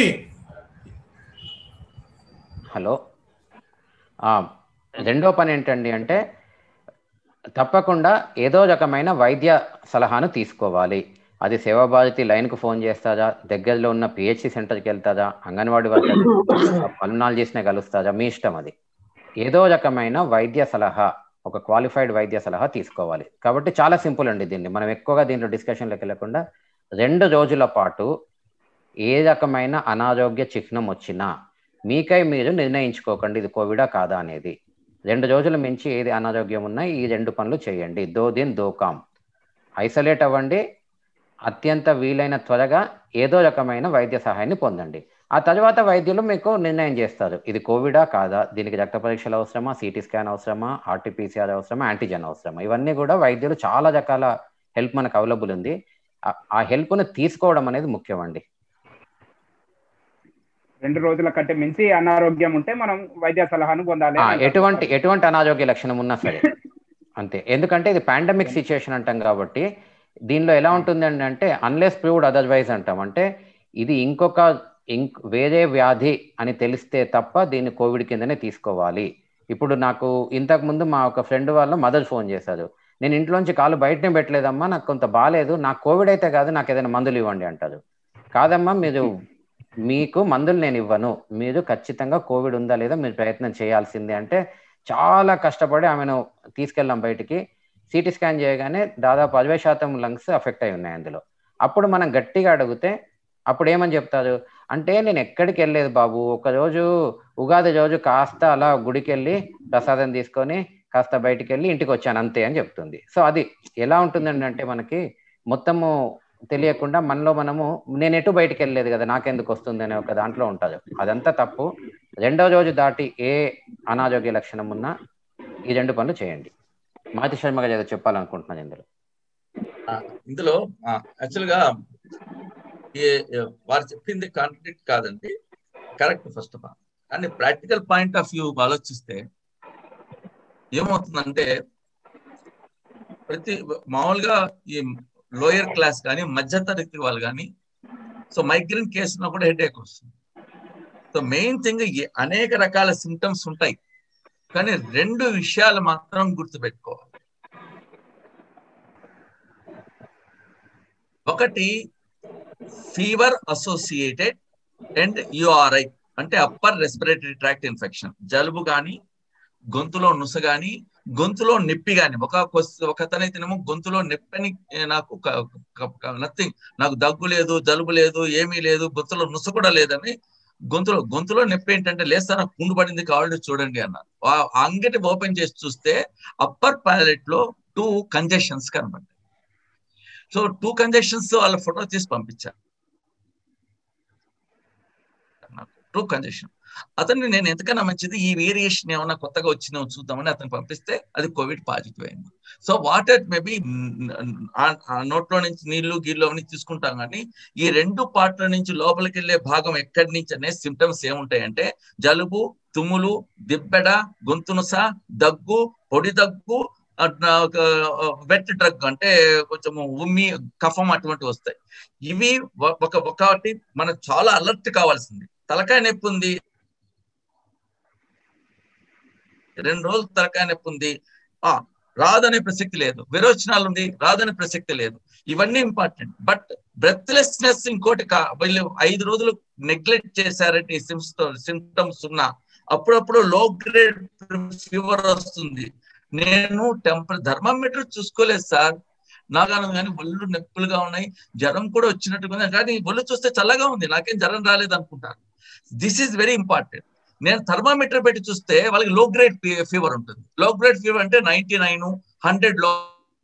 హలో ఆ, రెండో పని ఏంటండి అంటే తప్పకుండా ఏదో రకమైన వైద్య సలహాను తీసుకోవాలి అది సేవాభారతి లైన్కు ఫోన్ చేస్తారా దగ్గరలో ఉన్న పిహెచ్సి సెంటర్కి వెళ్తారా అంగన్వాడీ వర్గ పల్నాలజిస్ట్నే కలుస్తారా మీ ఇష్టం అది ఏదో రకమైన వైద్య సలహా ఒక క్వాలిఫైడ్ వైద్య సలహా తీసుకోవాలి కాబట్టి చాలా సింపుల్ అండి దీన్ని మనం ఎక్కువగా దీంట్లో డిస్కషన్లోకి వెళ్ళకుండా రెండు రోజుల పాటు ఏ రకమైన అనారోగ్య చిహ్నం వచ్చినా మీకై మీరు నిర్ణయించుకోకండి ఇది కోవిడా కాదా అనేది రెండు రోజుల మించి ఏది అనారోగ్యం ఉన్నా ఈ రెండు పనులు చేయండి దో దిన్ దో కామ్ ఐసోలేట్ అవ్వండి అత్యంత వీలైన త్వరగా ఏదో రకమైన వైద్య సహాయాన్ని పొందండి ఆ తర్వాత వైద్యులు మీకు నిర్ణయం చేస్తారు ఇది కోవిడా కాదా దీనికి రక్త పరీక్షలు అవసరమా సిటీ స్కాన్ అవసరమా ఆర్టీపీసీఆర్ అవసరమా యాంటీజెన్ అవసరమా ఇవన్నీ కూడా వైద్యులు చాలా రకాల హెల్ప్ మనకు అవైలబుల్ ఉంది ఆ- ఆ హెల్ప్ను తీసుకోవడం అనేది ముఖ్యం అండి రెండు రోజుల కంటే మించి అనారోగ్యం ఉంటే మనం వైద్య సలహాను పొందాలి ఆ, అంటారు. ఎటువంటి ఎటువంటి అనారోగ్య లక్షణం ఉన్నా సరే అంతే ఎందుకంటే ఇది పాండమిక్ సిచ్యుయేషన్ అంటాం కాబట్టి దీనిలో ఎలా ఉంటుంది అంటే అన్లెస్ ప్రూవ్డ్ అదర్వైజ్ అంటాం అంటే ఇది ఇంకొక ఇంక్ వేరే వ్యాధి అని తెలిస్తే తప్ప దీన్ని కోవిడ్ కిందనే తీసుకోవాలి ఇప్పుడు నాకు ఇంతకు ముందు మా ఒక ఫ్రెండ్ వాళ్ళ మదర్ ఫోన్ చేశారు నేను ఇంట్లోంచి కాలు బయటనే పెట్టలేదమ్మా నాకు కొంత బాగాలేదు నాకు కోవిడ్ అయితే కాదు నాకు ఏదైనా మందులు ఇవ్వండి అంటారు కాదమ్మా మీరు మీకు మందులు నేను ఇవ్వను మీరు ఖచ్చితంగా కోవిడ్ ఉందా లేదా మీరు ప్రయత్నం చేయాల్సిందే అంటే చాలా కష్టపడి ఆమెను తీసుకెళ్ళాం బయటికి సిటీ స్కాన్ చేయగానే దాదాపు అరవై శాతం లంగ్స్ అఫెక్ట్ అయి ఉన్నాయి అందులో అప్పుడు మనం గట్టిగా అడిగితే అప్పుడు ఏమని చెప్తారు అంటే నేను ఎక్కడికి వెళ్ళలేదు బాబు ఒక రోజు ఉగాది రోజు కాస్త అలా గుడికి వెళ్ళి ప్రసాదం తీసుకొని కాస్త బయటికి వెళ్ళి ఇంటికి వచ్చాను అంతే అని చెప్తుంది సో అది ఎలా ఉంటుందండి అంటే మనకి మొత్తము తెలియకుండా మనలో మనము నేను ఎటు బయటికి వెళ్ళలేదు కదా నాకెందుకు వస్తుంది అనే ఒక దాంట్లో ఉంటుంది అదంతా తప్పు రెండో రోజు దాటి ఏ అనారోగ్య లక్షణం ఉన్నా ఈ రెండు పనులు చేయండి మాతి శర్మ గారు ఏదో చెప్పాలనుకుంటున్నాను ఇందులో ఇందులో యాక్చువల్ గా ఏ- ఏ- వారు చెప్పింది కాంట్రడిక్ట్ కాదండి కరెక్ట్ ఫస్ట్ ఆఫ్ ఆల్ కానీ ప్రాక్టికల్ పాయింట్ ఆఫ్ వ్యూ ఆలోచిస్తే ఏమవుతుందంటే ప్రతి మామూలుగా ఈ లోయర్ క్లాస్ కానీ మధ్యతరగతి వాళ్ళు కానీ సో మైగ్రేన్ కేసులో కూడా హెడేక్ వస్తుంది సో మెయిన్ థింగ్ అనేక రకాల సిమ్టమ్స్ ఉంటాయి కానీ రెండు విషయాలు మాత్రం గుర్తుపెట్టుకోవాలి ఒకటి ఫీవర్ అసోసియేటెడ్ అండ్ యుఆర్ఐ అంటే అప్పర్ రెస్పిరేటరీ ట్రాక్ట్ ఇన్ఫెక్షన్ జలుబు కానీ గొంతులో నుస కానీ గొంతులో నొప్పి కానీ ఒక ఒకతనైతేనేమో గొంతులో నొప్పని నాకు నథింగ్ నాకు దగ్గు లేదు జలుబు లేదు ఏమీ లేదు గొంతులో నుస కూడా లేదని గొంతులో గొంతులో నొప్పి ఏంటంటే లేస్తాను కుండు పడింది కావాలి చూడండి అన్నారు అంగటి ఓపెన్ చేసి చూస్తే అప్పర్ ప్యాలెట్ లో టూ కంజెషన్స్ కనబడ్డాయి సో టూ కంజెషన్స్ వాళ్ళ ఫోటో తీసి పంపించారు టూ కంజెషన్ అతన్ని నేను ఎంతకన్నా మంచిది ఈ వేరియేషన్ ఏమన్నా కొత్తగా వచ్చిందో చూద్దామని అతను పంపిస్తే అది కోవిడ్ పాజిటివ్ అయింది సో వాటర్ మేబీ నోట్లో నుంచి నీళ్లు గీళ్ళు అవన్నీ తీసుకుంటాం కానీ ఈ రెండు పార్ట్ల నుంచి లోపలికి వెళ్ళే భాగం ఎక్కడి నుంచి అనే సిమ్టమ్స్ ఏముంటాయంటే జలుబు తుమ్ములు దిబ్బెడ గొంతునుస దగ్గు పొడి దగ్గు వెట్ డ్రగ్ అంటే కొంచెం ఉమ్మి కఫం అటువంటివి వస్తాయి ఇవి ఒక ఒకటి మనకు చాలా అలర్ట్ కావాల్సింది తలకాయ నొప్పి ఉంది రెండు రోజులు తలకాయ నొప్పి ఉంది ఆ రాదనే ప్రసక్తి లేదు విరోచనాలు ఉంది రాదనే ప్రసక్తి లేదు ఇవన్నీ ఇంపార్టెంట్ బట్ బ్రెత్లెస్నెస్ ఇంకోటి కా వీళ్ళు ఐదు రోజులు నెగ్లెక్ట్ చేశారంటే ఈ సిమ్టమ్స్ ఉన్నా అప్పుడప్పుడు లో గ్రేడ్ ఫీవర్ వస్తుంది నేను టెంపర్ థర్మామీటర్ చూసుకోలేదు సార్ నాగానం కానీ ఒళ్ళు నొప్పులుగా ఉన్నాయి జ్వరం కూడా వచ్చినట్టుగా కానీ ఒళ్ళు చూస్తే చల్లగా ఉంది నాకేం జ్వరం రాలేదు అనుకుంటాను దిస్ ఈజ్ వెరీ ఇంపార్టెంట్ నేను థర్మామీటర్ పెట్టి చూస్తే వాళ్ళకి లో గ్రేడ్ ఫీవర్ ఉంటుంది లో గ్రేడ్ ఫీవర్ అంటే నైన్టీ నైన్ హండ్రెడ్ లో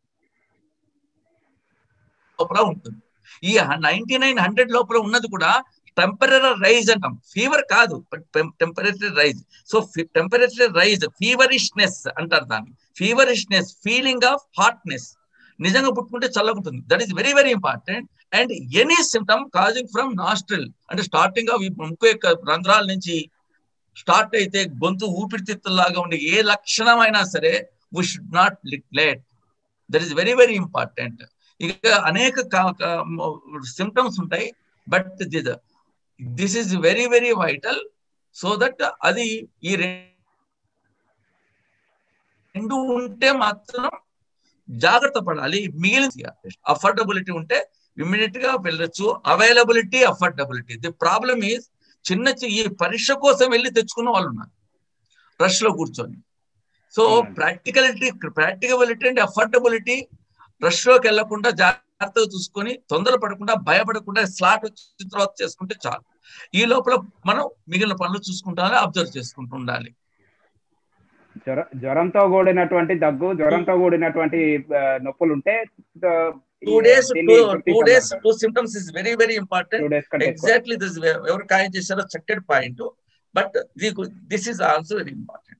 లోపల ఉంటుంది ఈ నైన్టీ నైన్ హండ్రెడ్ లోపల ఉన్నది కూడా టెంపరీ రైజ్ అంటాం ఫీవర్ కాదు temporary rise so temporary rise feverishness అంటారు దాన్ని ఫీవరిష్నెస్ ఫీలింగ్ ఆఫ్ హాట్నెస్ నిజంగా పుట్టుకుంటే చల్లగుంటుంది that is very very important and any symptom causing from nostril అంటే స్టార్టింగ్ ఆఫ్ ముక్కు యొక్క రంధ్రాల నుంచి స్టార్ట్ అయితే గొంతు ఊపిరితిత్తులాగా ఉండే ఏ లక్షణమైనా సరే we should not neglect that is very very important ఇక అనేక సిమ్టమ్స్ ఉంటాయి but this is very very vital so that అది ఈ రెండు ఉంటే మాత్రం జాగ్రత్త పడాలి మిగిలిన అఫోర్డబిలిటీ ఉంటే ఇమ్మీడియట్ గా వెళ్ళొచ్చు availability affordability the problem is చిన్న ఈ పరీక్ష కోసం వెళ్ళి తెచ్చుకున్న వాళ్ళు ఉన్నారు రష్ లో కూర్చొని so practicality practicability and affordability rush లోకి వెళ్లకుండా జాగ్రత్తగా చూసుకొని తొందర పడకుండా భయపడకుండా స్లాట్ వచ్చిన తర్వాత చేసుకుంటే చాలు ఈ లోపల మనం మిగిలిన పనులు చూసుకుంటామని అబ్జర్వ్ చేసుకుంటూ ఉండాలి జ్వర జ్వరంతో కూడినటువంటి దగ్గు జ్వరంతో కూడినటువంటి నొప్పులు ఉంటే two days two days to symptoms is very very important exactly this ఎవరు ఖాయం చేశారో చక్కటి point but this is also very important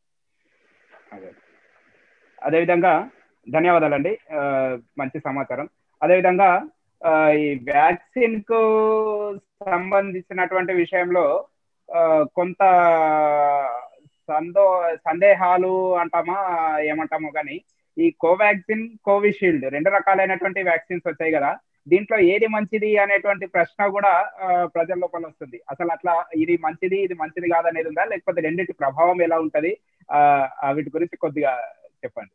అదేవిధంగా ధన్యవాదాలండి మంచి సమాచారం అదేవిధంగా ఈ వ్యాక్సిన్ కు సంబంధించినటువంటి విషయంలో కొంత సందో సందేహాలు అంటామా ఏమంటామో కానీ ఈ కోవాక్సిన్ కోవిషీల్డ్ రెండు రకాలైనటువంటి వ్యాక్సిన్స్ వచ్చాయి కదా దీంట్లో ఏది మంచిది అనేటువంటి ప్రశ్న కూడా ప్రజల లోపల వస్తుంది అసలు అట్లా ఇది మంచిది ఇది మంచిది కాదనేది ఉందా లేకపోతే రెండింటి ప్రభావం ఎలా ఉంటది ఆ వీటి గురించి కొద్దిగా చెప్పండి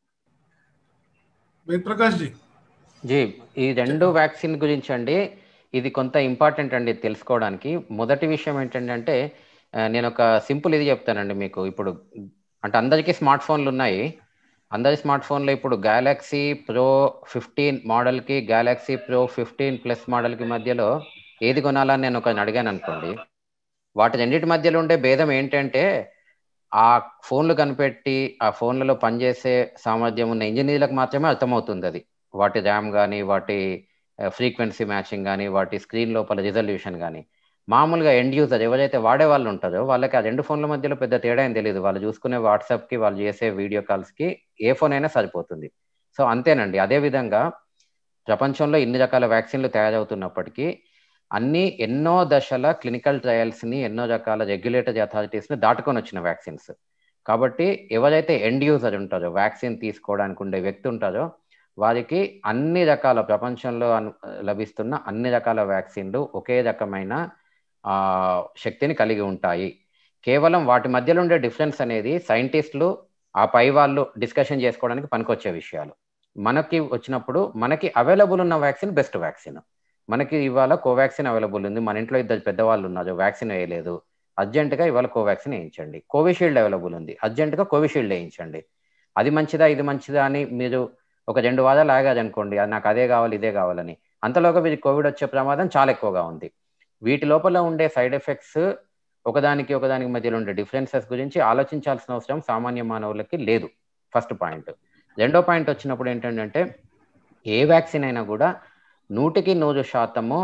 ప్రకాష్ జీ జీ ఈ రెండు వ్యాక్సిన్ గురించి అండి ఇది కొంత ఇంపార్టెంట్ అండి తెలుసుకోవడానికి మొదటి విషయం ఏంటంటే నేను ఒక సింపుల్ ఇది చెప్తానండి మీకు ఇప్పుడు అంటే అందరికీ స్మార్ట్ ఫోన్లు ఉన్నాయి అందరి స్మార్ట్ ఫోన్లో ఇప్పుడు గ్యాలక్సీ ప్రో ఫిఫ్టీన్ మోడల్కి గ్యాలక్సీ ప్రో ఫిఫ్టీన్ ప్లస్ మోడల్కి మధ్యలో ఏది కొనాలని నేను ఒక అడిగాను అనుకోండి వాటి రెండింటి మధ్యలో ఉండే భేదం ఏంటంటే ఆ ఫోన్లు కనిపెట్టి ఆ ఫోన్లలో పనిచేసే సామర్థ్యం ఉన్న ఇంజనీర్లకు మాత్రమే అర్థమవుతుంది అది వాటి ర్యామ్ కానీ వాటి ఫ్రీక్వెన్సీ మ్యాచింగ్ కానీ వాటి స్క్రీన్ లోపల రిజల్యూషన్ కానీ మామూలుగా ఎండ్ యూజర్ ఎవరైతే వాడే వాళ్ళు ఉంటారో వాళ్ళకి ఆ రెండు ఫోన్ల మధ్యలో పెద్ద తేడా ఏం తెలియదు వాళ్ళు చూసుకునే వాట్సాప్కి వాళ్ళు చేసే వీడియో కాల్స్కి ఏ ఫోన్ అయినా సరిపోతుంది సో అంతేనండి అదేవిధంగా ప్రపంచంలో ఇన్ని రకాల వ్యాక్సిన్లు తయారవుతున్నప్పటికీ అన్ని ఎన్నో దశల క్లినికల్ ట్రయల్స్ని ఎన్నో రకాల రెగ్యులేటరీ అథారిటీస్ని దాటుకొని వచ్చిన వ్యాక్సిన్స్ కాబట్టి ఎవరైతే ఎండ్ యూజర్ ఉంటారో వ్యాక్సిన్ తీసుకోవడానికి ఉండే వ్యక్తి ఉంటారో వారికి అన్ని రకాల ప్రపంచంలో లభిస్తున్న అన్ని రకాల వ్యాక్సిన్లు ఒకే రకమైన శక్తిని కలిగి ఉంటాయి కేవలం వాటి మధ్యలో ఉండే డిఫరెన్స్ అనేది సైంటిస్టులు ఆ పై వాళ్ళు డిస్కషన్ చేసుకోవడానికి పనికొచ్చే విషయాలు మనకి వచ్చినప్పుడు మనకి అవైలబుల్ ఉన్న వ్యాక్సిన్ బెస్ట్ వ్యాక్సిన్ మనకి ఇవాళ కోవాక్సిన్ అవైలబుల్ ఉంది మన ఇంట్లో ఇద్దరు పెద్దవాళ్ళు ఉన్నారు వ్యాక్సిన్ వేయలేదు అర్జెంటుగా ఇవాళ కోవాక్సిన్ వేయించండి కోవిషీల్డ్ అవైలబుల్ ఉంది అర్జెంటుగా కోవిషీల్డ్ వేయించండి అది మంచిదా ఇది మంచిదా అని మీరు ఒక రెండు వారాలు ఆగారనుకోండి అది నాకు అదే కావాలి ఇదే కావాలని అంతలోగా వీరికి కోవిడ్ వచ్చే ప్రమాదం చాలా ఎక్కువగా ఉంది వీటి లోపల ఉండే సైడ్ ఎఫెక్ట్స్ ఒకదానికి ఒకదానికి మధ్యలో ఉండే డిఫరెన్సెస్ గురించి ఆలోచించాల్సిన అవసరం సామాన్య మానవులకి లేదు ఫస్ట్ పాయింట్ రెండో పాయింట్ వచ్చినప్పుడు ఏంటంటే ఏ వ్యాక్సిన్ అయినా కూడా నూటికి నూరు శాతము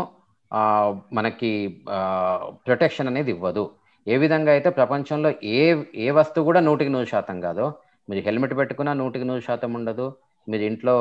మనకి ప్రొటెక్షన్ అనేది ఇవ్వదు ఏ విధంగా అయితే ప్రపంచంలో ఏ ఏ వస్తువు కూడా నూటికి నూరు శాతం కాదో మీరు హెల్మెట్ పెట్టుకున్నా నూటికి నూరు శాతం ఉండదు మీరు ఇంట్లో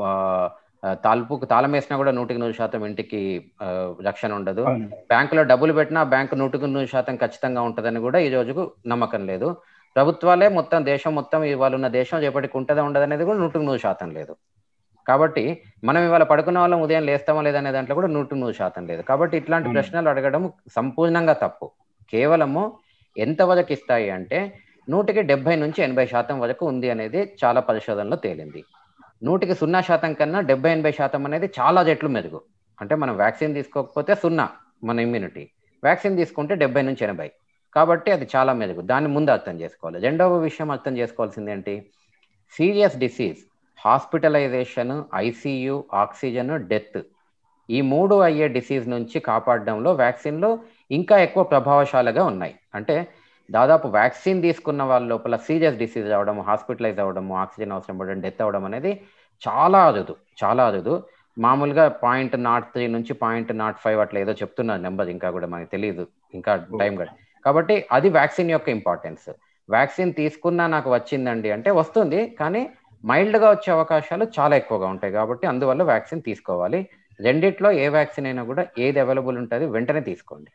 తాల్పుకు తాళం వేసినా కూడా నూటికి నూరు శాతం ఇంటికి రక్షణ ఉండదు బ్యాంకులో డబ్బులు పెట్టినా బ్యాంకు నూటికి నూరు శాతం ఖచ్చితంగా ఉంటుందని కూడా ఈ రోజుకు నమ్మకం లేదు ప్రభుత్వాలే మొత్తం దేశం మొత్తం ఇవాళ ఉన్న దేశం రేపటికి ఉంటుందా ఉండదు అనేది కూడా నూటికి నూరు శాతం లేదు కాబట్టి మనం ఇవాళ పడుకున్న వాళ్ళం ఉదయం లేస్తామా లేదనే దాంట్లో కూడా నూటికి నూరు శాతం లేదు కాబట్టి ఇట్లాంటి ప్రశ్నలు అడగడం సంపూర్ణంగా తప్పు కేవలము ఎంతవరకు ఇస్తాయి అంటే నూటికి డెబ్బై నుంచి ఎనభై శాతం వరకు ఉంది అనేది చాలా పరిశోధనలో తేలింది నూటికి సున్నా శాతం కన్నా డెబ్బై ఎనభై శాతం అనేది చాలా రెట్లు మెరుగు అంటే మనం వ్యాక్సిన్ తీసుకోకపోతే సున్నా మన ఇమ్యూనిటీ వ్యాక్సిన్ తీసుకుంటే డెబ్బై నుంచి ఎనభై కాబట్టి అది చాలా మెరుగు దాన్ని ముందు అర్థం చేసుకోవాలి రెండవ విషయం అర్థం చేసుకోవాల్సింది ఏంటి serious disease hospitalization ICU oxygen death ఈ మూడు అయ్యే డిసీజ్ నుంచి కాపాడడంలో వ్యాక్సిన్లు ఇంకా ఎక్కువ ప్రభావశాలిగా ఉన్నాయి అంటే దాదాపు వ్యాక్సిన్ తీసుకున్న వాళ్ళ లోపల సీరియస్ డిసీజ్ అవ్వడం హాస్పిటలైజ్ అవ్వడము ఆక్సిజన్ అవసరం పడడం డెత్ అవ్వడం అనేది చాలా అరుదు చాలా అరుదు మామూలుగా పాయింట్ నాట్ త్రీ నుంచి పాయింట్ నాట్ ఫైవ్ అట్లా ఏదో చెప్తున్నారు నెంబర్ ఇంకా కూడా మనకి తెలియదు ఇంకా టైం కూడా కాబట్టి అది వ్యాక్సిన్ యొక్క ఇంపార్టెన్స్ వ్యాక్సిన్ తీసుకున్నా నాకు వచ్చిందండి అంటే వస్తుంది కానీ మైల్డ్గా వచ్చే అవకాశాలు చాలా ఎక్కువగా ఉంటాయి కాబట్టి అందువల్ల వ్యాక్సిన్ తీసుకోవాలి రెండిట్లో ఏ వ్యాక్సిన్ అయినా కూడా ఏది అవైలబుల్ ఉంటుంది వెంటనే తీసుకోండి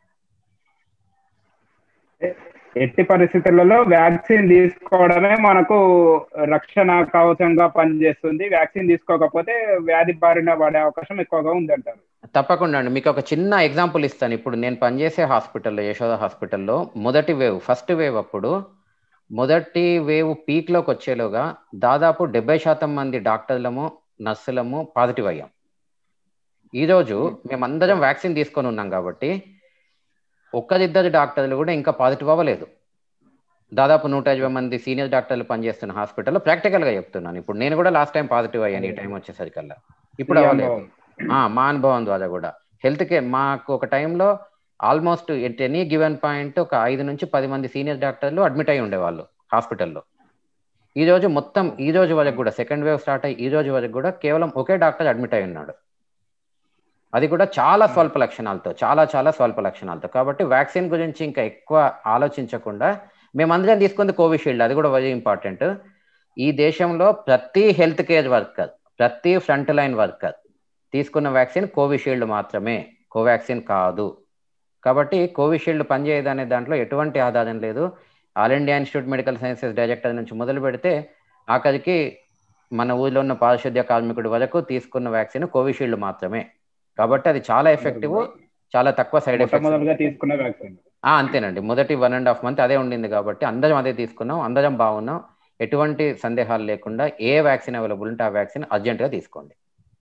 ఎట్టి పరిస్థితులలో వ్యాక్సిన్ తీసుకోవడమే మనకు రక్షణ కవచంగా పనిచేస్తుంది వ్యాక్సిన్ తీసుకోకపోతే వ్యాధి బారిన పడే అవకాశం ఎక్కువగా ఉంది అంటారు తప్పకుండా అండి మీకు ఒక చిన్న ఎగ్జాంపుల్ ఇస్తాను ఇప్పుడు నేను పనిచేసే హాస్పిటల్లో యశోద హాస్పిటల్లో మొదటి వేవ్ ఫస్ట్ వేవ్ అప్పుడు మొదటి వేవ్ పీక్లోకి వచ్చేలోగా దాదాపు డెబ్బై శాతం మంది డాక్టర్లము నర్సులము పాజిటివ్ అయ్యాం ఈరోజు మేమందరం వ్యాక్సిన్ తీసుకొని ఉన్నాం కాబట్టి ఒక్కరిద్దరు డాక్టర్లు కూడా ఇంకా పాజిటివ్ అవ్వలేదు దాదాపు నూట యాభై మంది సీనియర్ డాక్టర్లు పనిచేస్తున్న హాస్పిటల్లో ప్రాక్టికల్గా చెప్తున్నాను ఇప్పుడు నేను కూడా లాస్ట్ టైం పాజిటివ్ అయ్యాను ఈ టైం వచ్చేసరికల్లా ఇప్పుడు అవ్వలేదు మా అనుభవం ద్వారా కూడా హెల్త్ కేర్ మాకు ఒక టైంలో almost at any given point ఒక ఐదు నుంచి పది మంది సీనియర్ డాక్టర్లు అడ్మిట్ అయి ఉండేవాళ్ళు హాస్పిటల్లో ఈ రోజు మొత్తం ఈ రోజు వరకు కూడా సెకండ్ వేవ్ స్టార్ట్ అయ్యి ఈ రోజు వరకు కూడా కేవలం ఒకే డాక్టర్ అడ్మిట్ అయి ఉన్నాడు అది కూడా చాలా స్వల్ప లక్షణాలతో చాలా చాలా స్వల్ప లక్షణాలతో కాబట్టి వ్యాక్సిన్ గురించి ఇంకా ఎక్కువ ఆలోచించకుండా మేమందరం తీసుకుంది కోవిషీల్డ్ అది కూడా వెరీ ఇంపార్టెంట్ ఈ దేశంలో ప్రతి హెల్త్ కేర్ వర్కర్ ప్రతి ఫ్రంట్ లైన్ వర్కర్ తీసుకున్న వ్యాక్సిన్ కోవిషీల్డ్ మాత్రమే కోవాక్సిన్ కాదు కాబట్టి కోవిషీల్డ్ పనిచేయదనే దాంట్లో ఎటువంటి ఆధారం లేదు All India Institute Medical Sciences director నుంచి మొదలు పెడితే ఆఖరికి మన ఊళ్ళో ఉన్న పారిశుద్ధ్య కార్మికుడి వరకు తీసుకున్న వ్యాక్సిన్ కోవిషీల్డ్ మాత్రమే కాబట్టి అది చాలా ఎఫెక్టివ్ చాలా తక్కువ సైడ్ ఎఫెక్ట్స్ తీసుకున్న వ్యాక్సిన్ అంతేనండి మొదటి వన్ అండ్ హాఫ్ మంత్ అదే ఉండింది కాబట్టి అందరం అదే తీసుకున్నాం అందరం బాగున్నాం ఎటువంటి సందేహాలు లేకుండా ఏ వ్యాక్సిన్ అవైలబుల్ ఉంటే ఆ వ్యాక్సిన్ అర్జెంట్గా తీసుకోండి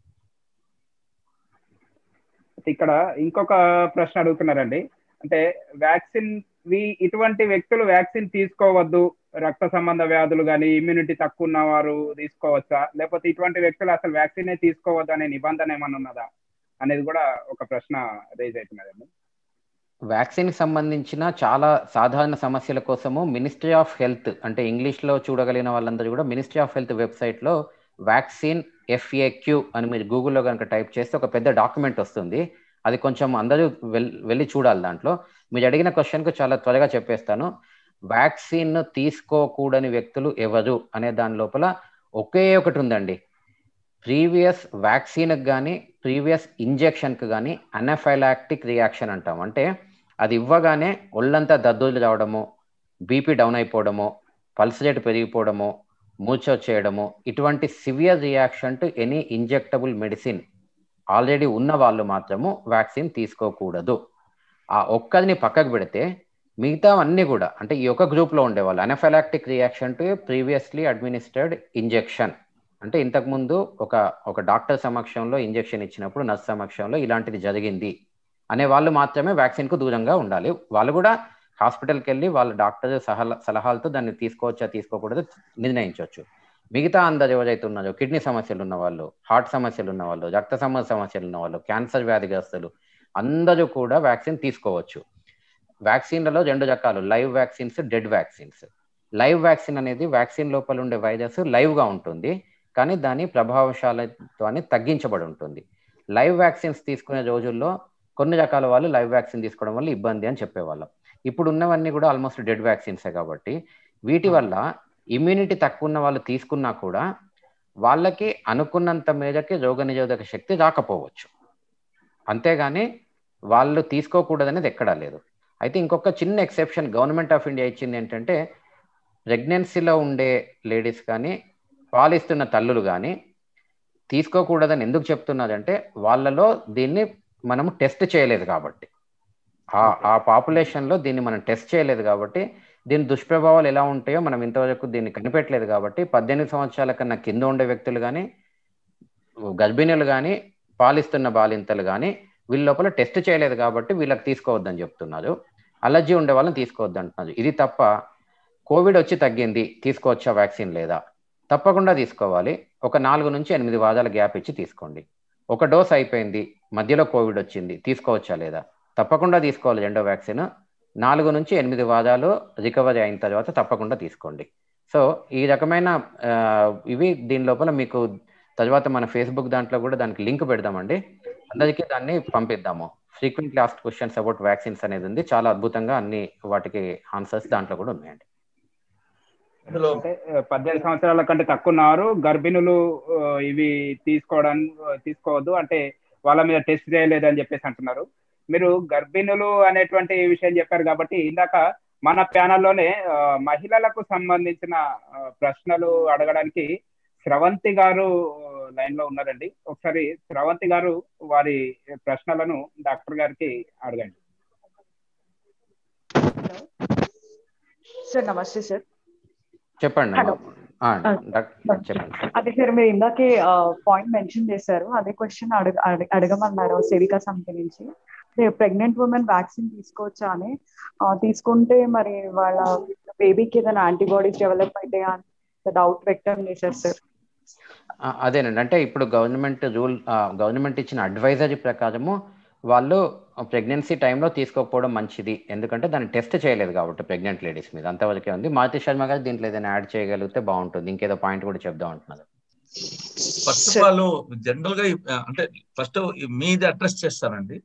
ఇక్కడ ఇంకొక ప్రశ్న అడుగుతున్నారండి అంటే వ్యాక్సిన్ ఇటువంటి వ్యక్తులు వ్యాక్సిన్ తీసుకోవద్దు రక్త సంబంధ వ్యాధులు కానీ ఇమ్యూనిటీ తక్కువ ఉన్న వారు తీసుకోవచ్చా లేకపోతే ఇటువంటి వ్యక్తులు అసలు వ్యాక్సినే తీసుకోవద్దు అనే నిబంధన ఏమన్నా ఉన్నదా అనేది కూడా ఒక ప్రశ్న రేజ్ అవుతున్నదండి వ్యాక్సిన్ సంబంధించిన చాలా సాధారణ సమస్యల కోసము మినిస్ట్రీ ఆఫ్ హెల్త్ అంటే ఇంగ్లీష్లో చూడగలిగిన వాళ్ళందరూ కూడా మినిస్ట్రీ ఆఫ్ హెల్త్ వెబ్సైట్లో వ్యాక్సిన్ ఎఫ్ఏక్యూ అని మీరు గూగుల్లో కనుక టైప్ చేస్తే ఒక పెద్ద డాక్యుమెంట్ వస్తుంది అది కొంచెం అందరూ వెళ్ళి చూడాలి దాంట్లో మీరు అడిగిన క్వశ్చన్కు చాలా త్వరగా చెప్పేస్తాను వ్యాక్సిన్ తీసుకోకూడని వ్యక్తులు ఎవరు అనే దాని లోపల ఒకే ఒకటి ఉందండి ప్రీవియస్ వ్యాక్సిన్కి కానీ ప్రీవియస్ ఇంజెక్షన్కి కానీ అనఫైలాక్టిక్ రియాక్షన్ అంటాం అంటే అది ఇవ్వగానే ఒళ్ళంతా దద్దులు రావడము బీపీ డౌన్ అయిపోవడము పల్స్ రేట్ పెరిగిపోవడము మూర్చ చేయడము ఇటువంటి severe reaction to any injectable medicine already ఉన్న వాళ్ళు మాత్రము వ్యాక్సిన్ తీసుకోకూడదు ఆ ఒక్కరిని పక్కకు పెడితే మిగతా అన్నీ కూడా అంటే ఈ యొక్క గ్రూప్లో ఉండేవాళ్ళు anaphylactic reaction to previously administered injection అంటే ఇంతకుముందు ఒక ఒక డాక్టర్ సమక్షంలో ఇంజెక్షన్ ఇచ్చినప్పుడు నర్స్ సమక్షంలో ఇలాంటిది జరిగింది అనే వాళ్ళు మాత్రమే వ్యాక్సిన్కు దూరంగా ఉండాలి వాళ్ళు కూడా హాస్పిటల్కి వెళ్ళి వాళ్ళ డాక్టర్ సహా సలహాలతో దాన్ని తీసుకోవచ్చా తీసుకోకూడదు నిర్ణయించవచ్చు మిగతా అందరు ఎవరైతే ఉన్నారో కిడ్నీ సమస్యలు ఉన్న వాళ్ళు హార్ట్ సమస్యలు ఉన్న వాళ్ళు రక్త సంబంధ సమస్యలు ఉన్న వాళ్ళు క్యాన్సర్ వ్యాధిగ్రస్తులు అందరూ కూడా వ్యాక్సిన్ తీసుకోవచ్చు వ్యాక్సిన్లలో రెండు రకాలు live vaccines dead vaccines live vaccine అనేది వ్యాక్సిన్ లోపల ఉండే వైరస్ లైవ్గా ఉంటుంది కానీ దాని ప్రభావశాలతో తగ్గించబడి ఉంటుంది లైవ్ వ్యాక్సిన్స్ తీసుకునే రోజుల్లో కొన్ని రకాల వాళ్ళు లైవ్ వ్యాక్సిన్ తీసుకోవడం వల్ల ఇబ్బంది అని చెప్పేవాళ్ళం ఇప్పుడు ఉన్నవన్నీ కూడా ఆల్మోస్ట్ డెడ్ వ్యాక్సిన్సే కాబట్టి వీటి వల్ల ఇమ్యూనిటీ తక్కువ ఉన్న వాళ్ళు తీసుకున్నా కూడా వాళ్ళకి అనుకున్నంత మేరకి రోగనిరోధక శక్తి రాకపోవచ్చు అంతేగాని వాళ్ళు తీసుకోకూడదనేది ఎక్కడా లేదు అయితే ఇంకొక చిన్న ఎక్సెప్షన్ గవర్నమెంట్ ఆఫ్ ఇండియా ఇచ్చింది ఏంటంటే ప్రెగ్నెన్సీలో ఉండే లేడీస్ కానీ పాలిస్తున్న తల్లులు కానీ తీసుకోకూడదని ఎందుకు చెప్తున్నారంటే వాళ్ళలో దీన్ని మనము టెస్ట్ చేయలేదు కాబట్టి ఆ ఆ పాపులేషన్లో దీన్ని మనం టెస్ట్ చేయలేదు కాబట్టి దీని దుష్ప్రభావాలు ఎలా ఉంటాయో మనం ఇంతవరకు దీన్ని కనిపెట్టలేదు కాబట్టి పద్దెనిమిది సంవత్సరాల కన్నా కింద ఉండే వ్యక్తులు కానీ గర్భిణులు కానీ పాలిస్తున్న బాలింతలు కానీ వీళ్ళ లోపల టెస్ట్ చేయలేదు కాబట్టి వీళ్ళకి తీసుకోవద్దని చెప్తున్నారు అలర్జీ ఉండే వాళ్ళని తీసుకోవద్దు అంటున్నారు ఇది తప్ప కోవిడ్ వచ్చి తగ్గింది తీసుకోవచ్చా వ్యాక్సిన్ లేదా తప్పకుండా తీసుకోవాలి ఒక నాలుగు నుంచి ఎనిమిది వారాల గ్యాప్ ఇచ్చి తీసుకోండి ఒక డోస్ అయిపోయింది మధ్యలో కోవిడ్ వచ్చింది తీసుకోవచ్చా లేదా తప్పకుండా తీసుకోవాలి రెండో వ్యాక్సిన్ నాలుగు నుంచి ఎనిమిది వారాలు రికవరీ అయిన తర్వాత తప్పకుండా తీసుకోండి సో ఈ రకమైన ఇవి దీని లోపల మీకు తర్వాత మన ఫేస్బుక్ దాంట్లో కూడా దానికి లింక్ పెడదామండి అందరికీ దాన్ని పంపిద్దాము frequently asked questions about vaccines అనేది ఉంది చాలా అద్భుతంగా అన్ని వాటికి ఆన్సర్స్ దాంట్లో కూడా ఉన్నాయండి అంటే పద్దెనిమిది సంవత్సరాల కంటే తక్కువ ఉన్నారు గర్భిణులు ఇవి తీసుకోవడం తీసుకోవద్దు అంటే వాళ్ళ మీద టెస్ట్ చేయలేదు అని చెప్పేసి అంటున్నారు మీరు గర్భిణులు అనేటువంటి విషయం చెప్పారు కాబట్టి ఇందాక మన ప్యానల్లోనే మహిళలకు సంబంధించిన ప్రశ్నలు అడగడానికి స్రవంతి గారు లైన్ లో ఉన్నారండి ఒకసారి స్రవంతి గారు వారి ప్రశ్నలను డాక్టర్ గారికి అడగండి సార్ నమస్తే సార్ చెప్పండి చెప్పండి అదే సార్ మీరు ఇందాకే పాయింట్ మెన్షన్ చేశారు అదే క్వశ్చన్ అడగ అడగమన్నారు సేవికా సమితి నుంచి ప్రెగ్నెంట్ ఉమెన్ వ్యాక్సిన్ తీసుకోవచ్చా అని తీసుకుంటే మరి వాళ్ళ బేబీకి ఏదైనా యాంటీబాడీస్ డెవలప్ అయితే డౌట్ వ్యక్తం చేశారు సార్ అదేనండి అంటే ఇప్పుడు గవర్నమెంట్ రూల్ గవర్నమెంట్ ఇచ్చిన అడ్వైజరీ ప్రకారము వాళ్ళు ప్రెగ్నెన్సీ టైంలో తీసుకోకపోవడం మంచిది ఎందుకంటే దాన్ని టెస్ట్ చేయలేదు కాబట్టి ప్రెగ్నెంట్ లేడీస్ మీద అంతవరకే ఉంది మారుతి శర్మ గారు దీంట్లో ఏదైనా యాడ్ చేయగలిగితే బాగుంటుంది ఇంకేదో పాయింట్ కూడా చెప్దాం అంటున్నారు ఫస్ట్ ఆఫ్ ఆల్ జనరల్ గా అంటే ఫస్ట్ మీది అడ్రస్ చేస్తానండి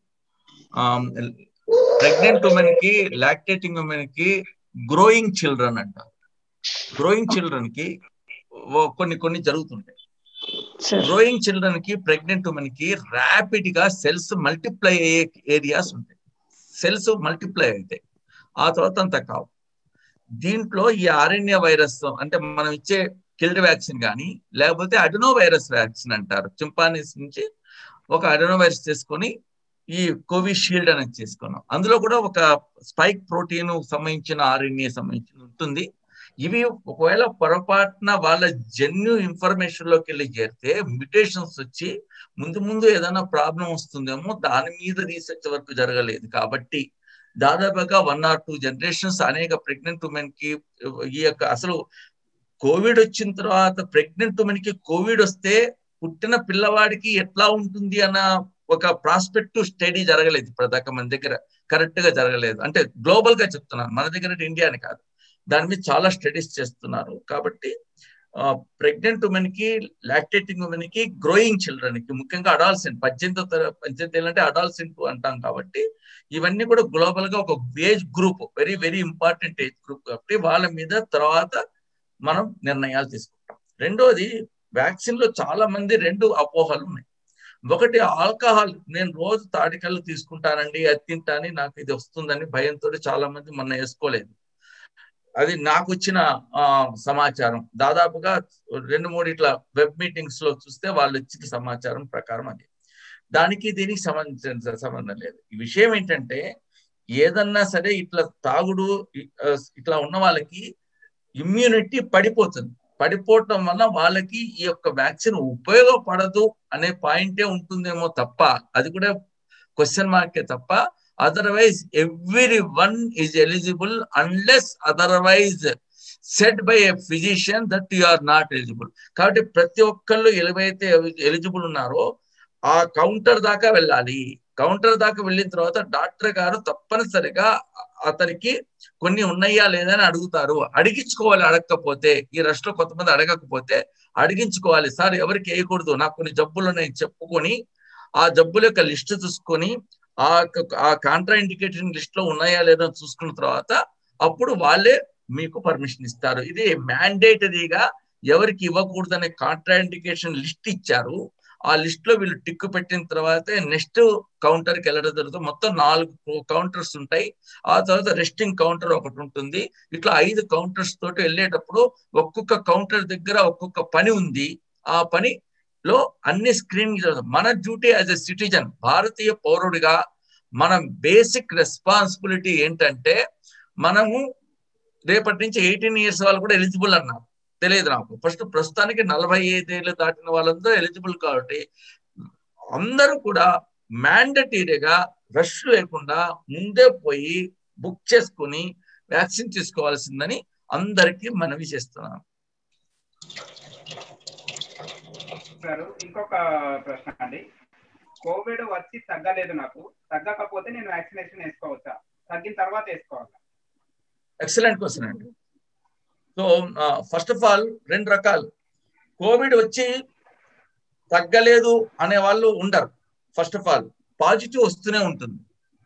ప్రెగ్నెంట్ ఉమెన్ కి లాక్టేటింగ్ ఉమెన్ కి గ్రోయింగ్ చిల్డ్రన్ అంటారు గ్రోయింగ్ చిల్డ్రన్ కి కొన్ని కొన్ని జరుగుతుంటాయి గ్రోయింగ్ చిల్డ్రన్ కి ప్రెగ్నెంట్ ఉమెన్ కి ర్యాపిడ్ గా సెల్స్ మల్టిప్లై అయ్యే ఏరియాస్ ఉంటాయి సెల్స్ మల్టిప్లై అవుతాయి ఆ తర్వాత అంత కావు దీంట్లో ఈ ఆర్ఎన్ఏ వైరస్ అంటే మనం ఇచ్చే కిల్డ్ వ్యాక్సిన్ కానీ లేకపోతే అడినో వైరస్ వ్యాక్సిన్ అంటారు చింపానీస్ నుంచి ఒక అడినో వైరస్ చేసుకొని ఈ కోవిషీల్డ్ అనేది చేసుకున్నాం అందులో కూడా ఒక స్పైక్ ప్రోటీన్ సంబంధించిన ఆర్ఎన్ఏ సంబంధించిన ఉంటుంది ఇవి ఒకవేళ పొరపాటున వాళ్ళ జన్యు ఇన్ఫర్మేషన్ లోకి వెళ్ళి చేరితే మ్యుటేషన్స్ వచ్చి ముందు ముందు ఏదైనా ప్రాబ్లం వస్తుందేమో దాని మీద రీసెర్చ్ వరకు జరగలేదు కాబట్టి దాదాపుగా వన్ ఆర్ టూ జనరేషన్స్ అనేక ప్రెగ్నెంట్ ఉమెన్ కి ఈ యొక్క అసలు కోవిడ్ వచ్చిన తర్వాత ప్రెగ్నెంట్ ఉమెన్ కి కోవిడ్ వస్తే పుట్టిన పిల్లవాడికి ఎట్లా ఉంటుంది అన్న ఒక ప్రాస్పెక్టివ్ స్టడీ జరగలేదు ఇప్పటిదాకా మన దగ్గర కరెక్ట్ గా జరగలేదు అంటే గ్లోబల్ గా చెప్తున్నాను మన దగ్గర ఇండియా అని కాదు దాని మీద చాలా స్టడీస్ చేస్తున్నారు కాబట్టి ప్రెగ్నెంట్ ఉమెన్ కి లాక్టేటింగ్ ఉమెన్ కి గ్రోయింగ్ చిల్డ్రన్ కి ముఖ్యంగా అడాల్సెంట్ పద్దెనిమిదో పద్దెనిమిది ఏళ్ళు అంటే అడాల్సెంట్ అంటాం కాబట్టి ఇవన్నీ కూడా గ్లోబల్ గా ఒక age group very very important age group కాబట్టి వాళ్ళ మీద తర్వాత మనం నిర్ణయాలు తీసుకుంటాం రెండోది వ్యాక్సిన్ లో చాలా మంది రెండు అపోహలు ఉన్నాయి ఒకటి ఆల్కహాల్ నేను రోజు తాటికల్లు తీసుకుంటానండి అది తింటాని నాకు ఇది వస్తుందని భయంతో చాలా మంది మొన్న వేసుకోలేదు అది నాకు వచ్చిన సమాచారం దాదాపుగా రెండు మూడు ఇట్లా వెబ్ మీటింగ్స్ లో చూస్తే వాళ్ళు ఇచ్చిన సమాచారం ప్రకారం అది దానికి దీనికి సంబంధించిన సంబంధం లేదు ఈ విషయం ఏంటంటే ఏదన్నా సరే ఇట్లా తాగుడు ఇట్లా ఉన్న వాళ్ళకి ఇమ్యూనిటీ పడిపోతుంది పడిపోవటం వల్ల వాళ్ళకి ఈ యొక్క వ్యాక్సిన్ ఉపయోగపడదు అనే పాయింటే ఉంటుందేమో తప్ప అది కూడా క్వశ్చన్ మార్కే తప్ప otherwise everyone is eligible unless otherwise set by a physician that you are not eligible కాబట్టి ప్రతి ఒక్కళ్ళు ఎలివైతే ఎలిజిబుల్ ఉన్నారో ఆ కౌంటర్ దాకా వెళ్ళాలి కౌంటర్ దాకా వెళ్ళిన తర్వాత డాక్టర్ గారు తప్పనిసరిగా అతనికి కొన్ని ఉన్నాయా లేదా అని అడుగుతారు అడిగించుకోవాలి అడగకపోతే ఈ రష్ లో కొంతమంది అడగకపోతే అడిగించుకోవాలి సార్ ఎవరికి వేయకూడదు నాకు కొన్ని జబ్బులు ఉన్నాయి చెప్పుకొని ఆ జబ్బుల యొక్క లిస్ట్ చూసుకొని ఆ ఆ కాంట్రా ఇండికేషన్ లిస్ట్ లో ఉన్నాయా లేదా చూసుకున్న తర్వాత అప్పుడు వాళ్ళే మీకు పర్మిషన్ ఇస్తారు ఇది మ్యాండేటరీగా ఎవరికి ఇవ్వకూడదు అనే కాంట్రా ఇండికేషన్ లిస్ట్ ఇచ్చారు ఆ లిస్ట్ లో వీళ్ళు టిక్కు పెట్టిన తర్వాత నెక్స్ట్ కౌంటర్ కి వెళ్ళడం జరుగుతుంది మొత్తం నాలుగు కౌంటర్స్ ఉంటాయి ఆ తర్వాత రెస్టింగ్ కౌంటర్ ఒకటి ఉంటుంది ఇట్లా ఐదు కౌంటర్స్ తోటి వెళ్ళేటప్పుడు ఒక్కొక్క కౌంటర్ దగ్గర ఒక్కొక్క పని ఉంది ఆ పని లో అన్ని స్క్రీనింగ్ మన డ్యూటీ యాజ్ ఎ సిటిజన్ భారతీయ పౌరుడిగా మన బేసిక్ రెస్పాన్సిబిలిటీ ఏంటంటే మనము రేపటి నుంచి ఎయిటీన్ ఇయర్స్ వాళ్ళు కూడా ఎలిజిబుల్ అన్నారు తెలియదు నాకు ఫస్ట్ ప్రస్తుతానికి నలభై ఐదేళ్ళు దాటిన వాళ్ళందరూ ఎలిజిబుల్ కాబట్టి అందరూ కూడా మ్యాండటరీగా రష్ లేకుండా ముందే పోయి బుక్ చేసుకుని వ్యాక్సిన్ తీసుకోవాల్సిందని అందరికీ మనవి చేస్తున్నాను సార్ ఇంకొక ప్రశ్న అండి కోవిడ్ వచ్చి తగ్గలేదు నాకు తగ్గకపోతే నేను వ్యాక్సినేషన్ వేసుకోవచ్చా తగ్గిన తర్వాత వేసుకోవాలా ఎక్సలెంట్ క్వశ్చన్ అండి సో ఫస్ట్ ఆఫ్ ఆల్ రెండు రకాలు కోవిడ్ వచ్చి తగ్గలేదు అనే వాళ్ళు ఉండరు ఫస్ట్ ఆఫ్ ఆల్ పాజిటివ్ వస్తూనే ఉంటుంది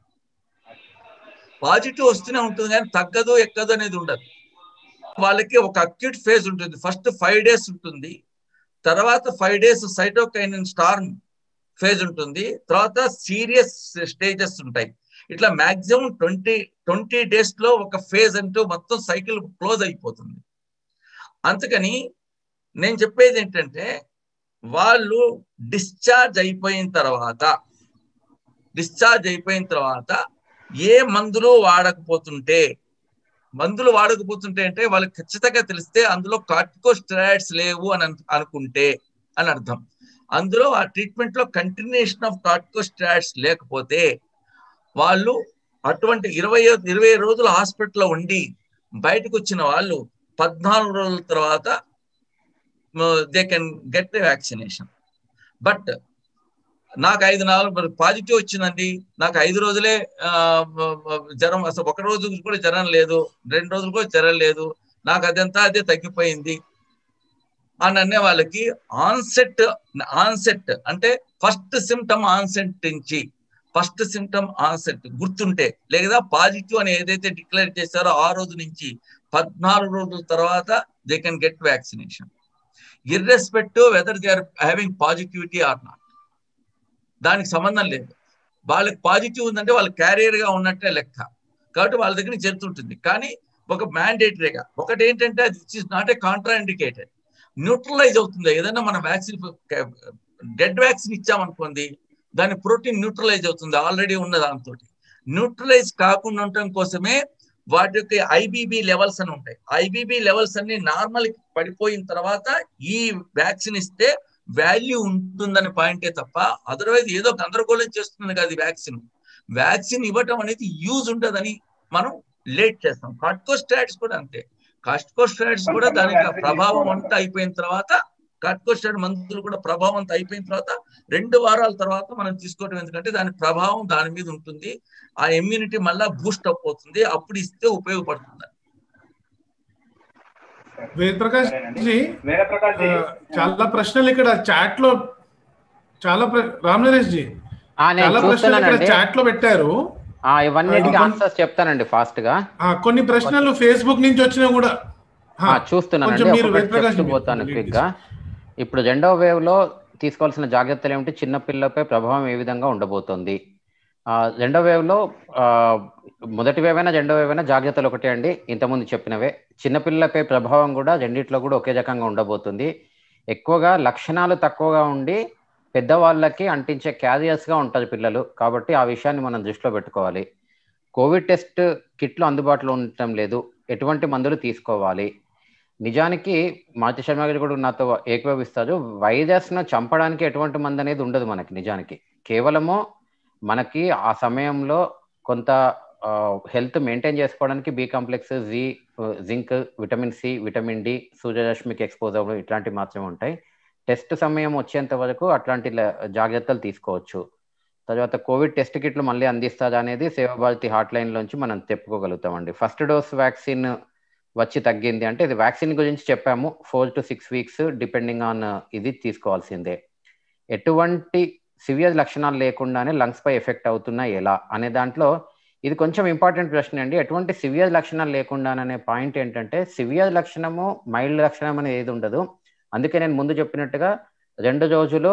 పాజిటివ్ వస్తూనే ఉంటుంది కానీ తగ్గదు ఎక్కదు అనేది ఉండదు వాళ్ళకి ఒక అక్యూట్ ఫేజ్ ఉంటుంది ఫస్ట్ ఫైవ్ డేస్ ఉంటుంది తర్వాత five days cytokinin storm phase ఉంటుంది తర్వాత సీరియస్ స్టేజెస్ ఉంటాయి ఇట్లా మాక్సిమం ట్వంటీ ట్వంటీ డేస్ లో ఒక ఫేజ్ అంటూ మొత్తం సైకిల్ క్లోజ్ అయిపోతుంది అందుకని నేను చెప్పేది ఏంటంటే వాళ్ళు డిశ్చార్జ్ అయిపోయిన తర్వాత డిశ్చార్జ్ అయిపోయిన తర్వాత ఏ మందులు వాడకపోతుంటే మందులు వాడకపోతుంటే అంటే వాళ్ళకి ఖచ్చితంగా తెలిస్తే అందులో కార్టికోస్టెరాయిడ్స్ లేవు అని అనుకుంటే అని అర్థం అందులో ఆ ట్రీట్మెంట్ లో కంటిన్యూషన్ ఆఫ్ కార్టికోస్టెరాయిడ్స్ లేకపోతే వాళ్ళు అటువంటి ఇరవై ఇరవై రోజులు హాస్పిటల్లో ఉండి బయటకు వచ్చిన వాళ్ళు పద్నాలుగు రోజుల తర్వాత they can get vaccination but నాకు ఐదు నాలుగు పాజిటివ్ వచ్చిందండి నాకు ఐదు రోజులే జ్వరం అసలు ఒక రోజు కూడా జ్వరం లేదు రెండు రోజులు కూడా జ్వరం లేదు నాకు అదంతా అదే తగ్గిపోయింది అని అనే వాళ్ళకి ఆన్సెట్ ఆన్సెట్ అంటే ఫస్ట్ సిమ్టమ్ ఆన్సెట్ నుంచి ఫస్ట్ సిమ్టమ్ ఆన్సెట్ గుర్తుంటే లేదా పాజిటివ్ అని ఏదైతే డిక్లేర్ చేశారో ఆ రోజు నుంచి పద్నాలుగు రోజుల తర్వాత they can get vaccination irrespective whether they are having positivity or not దానికి సంబంధం లేదు వాళ్ళకి పాజిటివ్ ఉందంటే వాళ్ళు క్యారియర్ గా ఉన్నట్టే లెక్క కాబట్టి వాళ్ళ దగ్గర చేరుతుంటుంది కానీ ఒక మ్యాండేటరీగా ఒకటి ఏంటంటే అది is not a contraindicated neutralize అవుతుంది ఏదైనా మన వ్యాక్సిన్ డెడ్ వ్యాక్సిన్ ఇచ్చామనుకోండి దాని ప్రోటీన్ న్యూట్రలైజ్ అవుతుంది ఆల్రెడీ ఉన్న దాంతో న్యూట్రలైజ్ కాకుండా ఉండటం కోసమే వాటి యొక్క ఐబీబీ లెవెల్స్ అని ఉంటాయి ఐబీబీ లెవెల్స్ అన్ని నార్మల్ పడిపోయిన తర్వాత ఈ వ్యాక్సిన్ ఇస్తే వాల్యూ ఉంటుందని పాయింటే తప్ప అదర్వైజ్ ఏదో గందరగోళం చేస్తుంది కాదు వ్యాక్సిన్ వ్యాక్సిన్ ఇవ్వటం అనేది యూజ్ ఉంటుందని మనం లేట్ చేస్తాం కార్టికోస్టాయిడ్స్ కూడా అంతే కార్టికోస్టాయిడ్స్ కూడా దాని ప్రభావం అంతా అయిపోయిన తర్వాత కార్టికోస్టాయిడ్ మందులు కూడా ప్రభావం అంతా అయిపోయిన తర్వాత రెండు వారాల తర్వాత మనం తీసుకోవడం ఎందుకంటే దాని ప్రభావం దాని మీద ఉంటుంది ఆ ఇమ్యూనిటీ మళ్ళా బూస్ట్ అప్ అవుతుంది అప్పుడు ఇస్తే ఉపయోగపడుతుంది వేద ప్రకాష్ జీ వేరే ప్రకాష్ జీ చాలా ప్రశ్నలు ఇక్కడ చాట్ లో చాలా రామ్ నరేష్ జీ చాలా ప్రశ్నలు ఇక్కడ చాట్ లో పెట్టారు ఇవన్నిటికి ఆన్సర్స్ చెప్తానండి ఫాస్ట్ గా కొన్ని ప్రశ్నలు ఫేస్బుక్ నుంచి వచ్చినా కూడా చూస్తున్నానండి పోతాను క్విక్ గా ఇప్పుడు రెండో వేవ్ లో తీసుకోవాల్సిన జాగ్రత్తలు ఏమిటి చిన్న పిల్లలపై ప్రభావం ఏ విధంగా ఉండబోతోంది రెండో వేవ్ లో మొదటి వేవ్ అయినా రెండో వేవ్ అయినా జాగ్రత్తలు ఒకటే అండి ఇంతకుముందు చెప్పినవే చిన్నపిల్లలపై ప్రభావం కూడా రెండిట్లో కూడా ఒకే రకంగా ఉండబోతుంది ఎక్కువగా లక్షణాలు తక్కువగా ఉండి పెద్దవాళ్ళకి అంటించే క్యారియర్స్ గా ఉంటారు పిల్లలు కాబట్టి ఆ విషయాన్ని మనం దృష్టిలో పెట్టుకోవాలి కోవిడ్ టెస్ట్ కిట్లు అందుబాటులో ఉండటం లేదు ఎటువంటి మందులు తీసుకోవాలి నిజానికి మాతి శర్మ గారు కూడా నాతో ఏకీభవిస్తారు వైరస్ ను చంపడానికి ఎటువంటి మంది అనేది ఉండదు మనకి నిజానికి కేవలము మనకి ఆ సమయంలో కొంత హెల్త్ మెయింటైన్ చేసుకోవడానికి బి కాంప్లెక్స్ జీ zinc vitamin C vitamin D సూర్యరశ్మికి ఎక్స్పోజ్ అవ్వడం ఇట్లాంటివి మాత్రమే ఉంటాయి టెస్ట్ సమయం వచ్చేంత వరకు అట్లాంటి జాగ్రత్తలు తీసుకోవచ్చు తర్వాత కోవిడ్ టెస్ట్ కిట్లు మళ్ళీ అందిస్తారా అనేది సేవాభారతి హాట్ లైన్ లోంచి మనం చెప్పుకోగలుగుతామండి ఫస్ట్ డోస్ వ్యాక్సిన్ వచ్చి తగ్గింది అంటే ఇది వ్యాక్సిన్ గురించి చెప్పాము four to six weeks depending on ఇది తీసుకోవాల్సిందే ఎటువంటి సివియర్ లక్షణాలు లేకుండానే లంగ్స్ పై ఎఫెక్ట్ అవుతున్నా ఎలా అనే దాంట్లో ఇది కొంచెం ఇంపార్టెంట్ ప్రశ్న అండి ఎటువంటి సివియర్ లక్షణాలు లేకుండాననే పాయింట్ ఏంటంటే సివియర్ లక్షణము మైల్డ్ లక్షణం అనేది ఏది ఉండదు అందుకే నేను ముందు చెప్పినట్టుగా రెండు రోజులు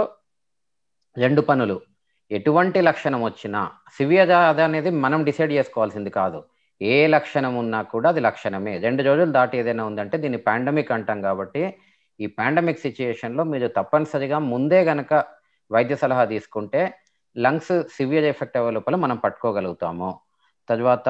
రెండు పనులు ఎటువంటి లక్షణం వచ్చినా సివియర్ అది అనేది మనం డిసైడ్ చేసుకోవాల్సింది కాదు ఏ లక్షణం ఉన్నా కూడా అది లక్షణమే రెండు రోజులు దాటి ఏదైనా ఉందంటే దీన్ని పాండమిక్ అంటాం కాబట్టి ఈ పాండమిక్ సిచ్యుయేషన్లో మీరు తప్పనిసరిగా ముందే గనక వైద్య సలహా తీసుకుంటే లంగ్స్ సివియర్ ఎఫెక్ట్ అవ్వే లోపల మనం పట్టుకోగలుగుతాము తర్వాత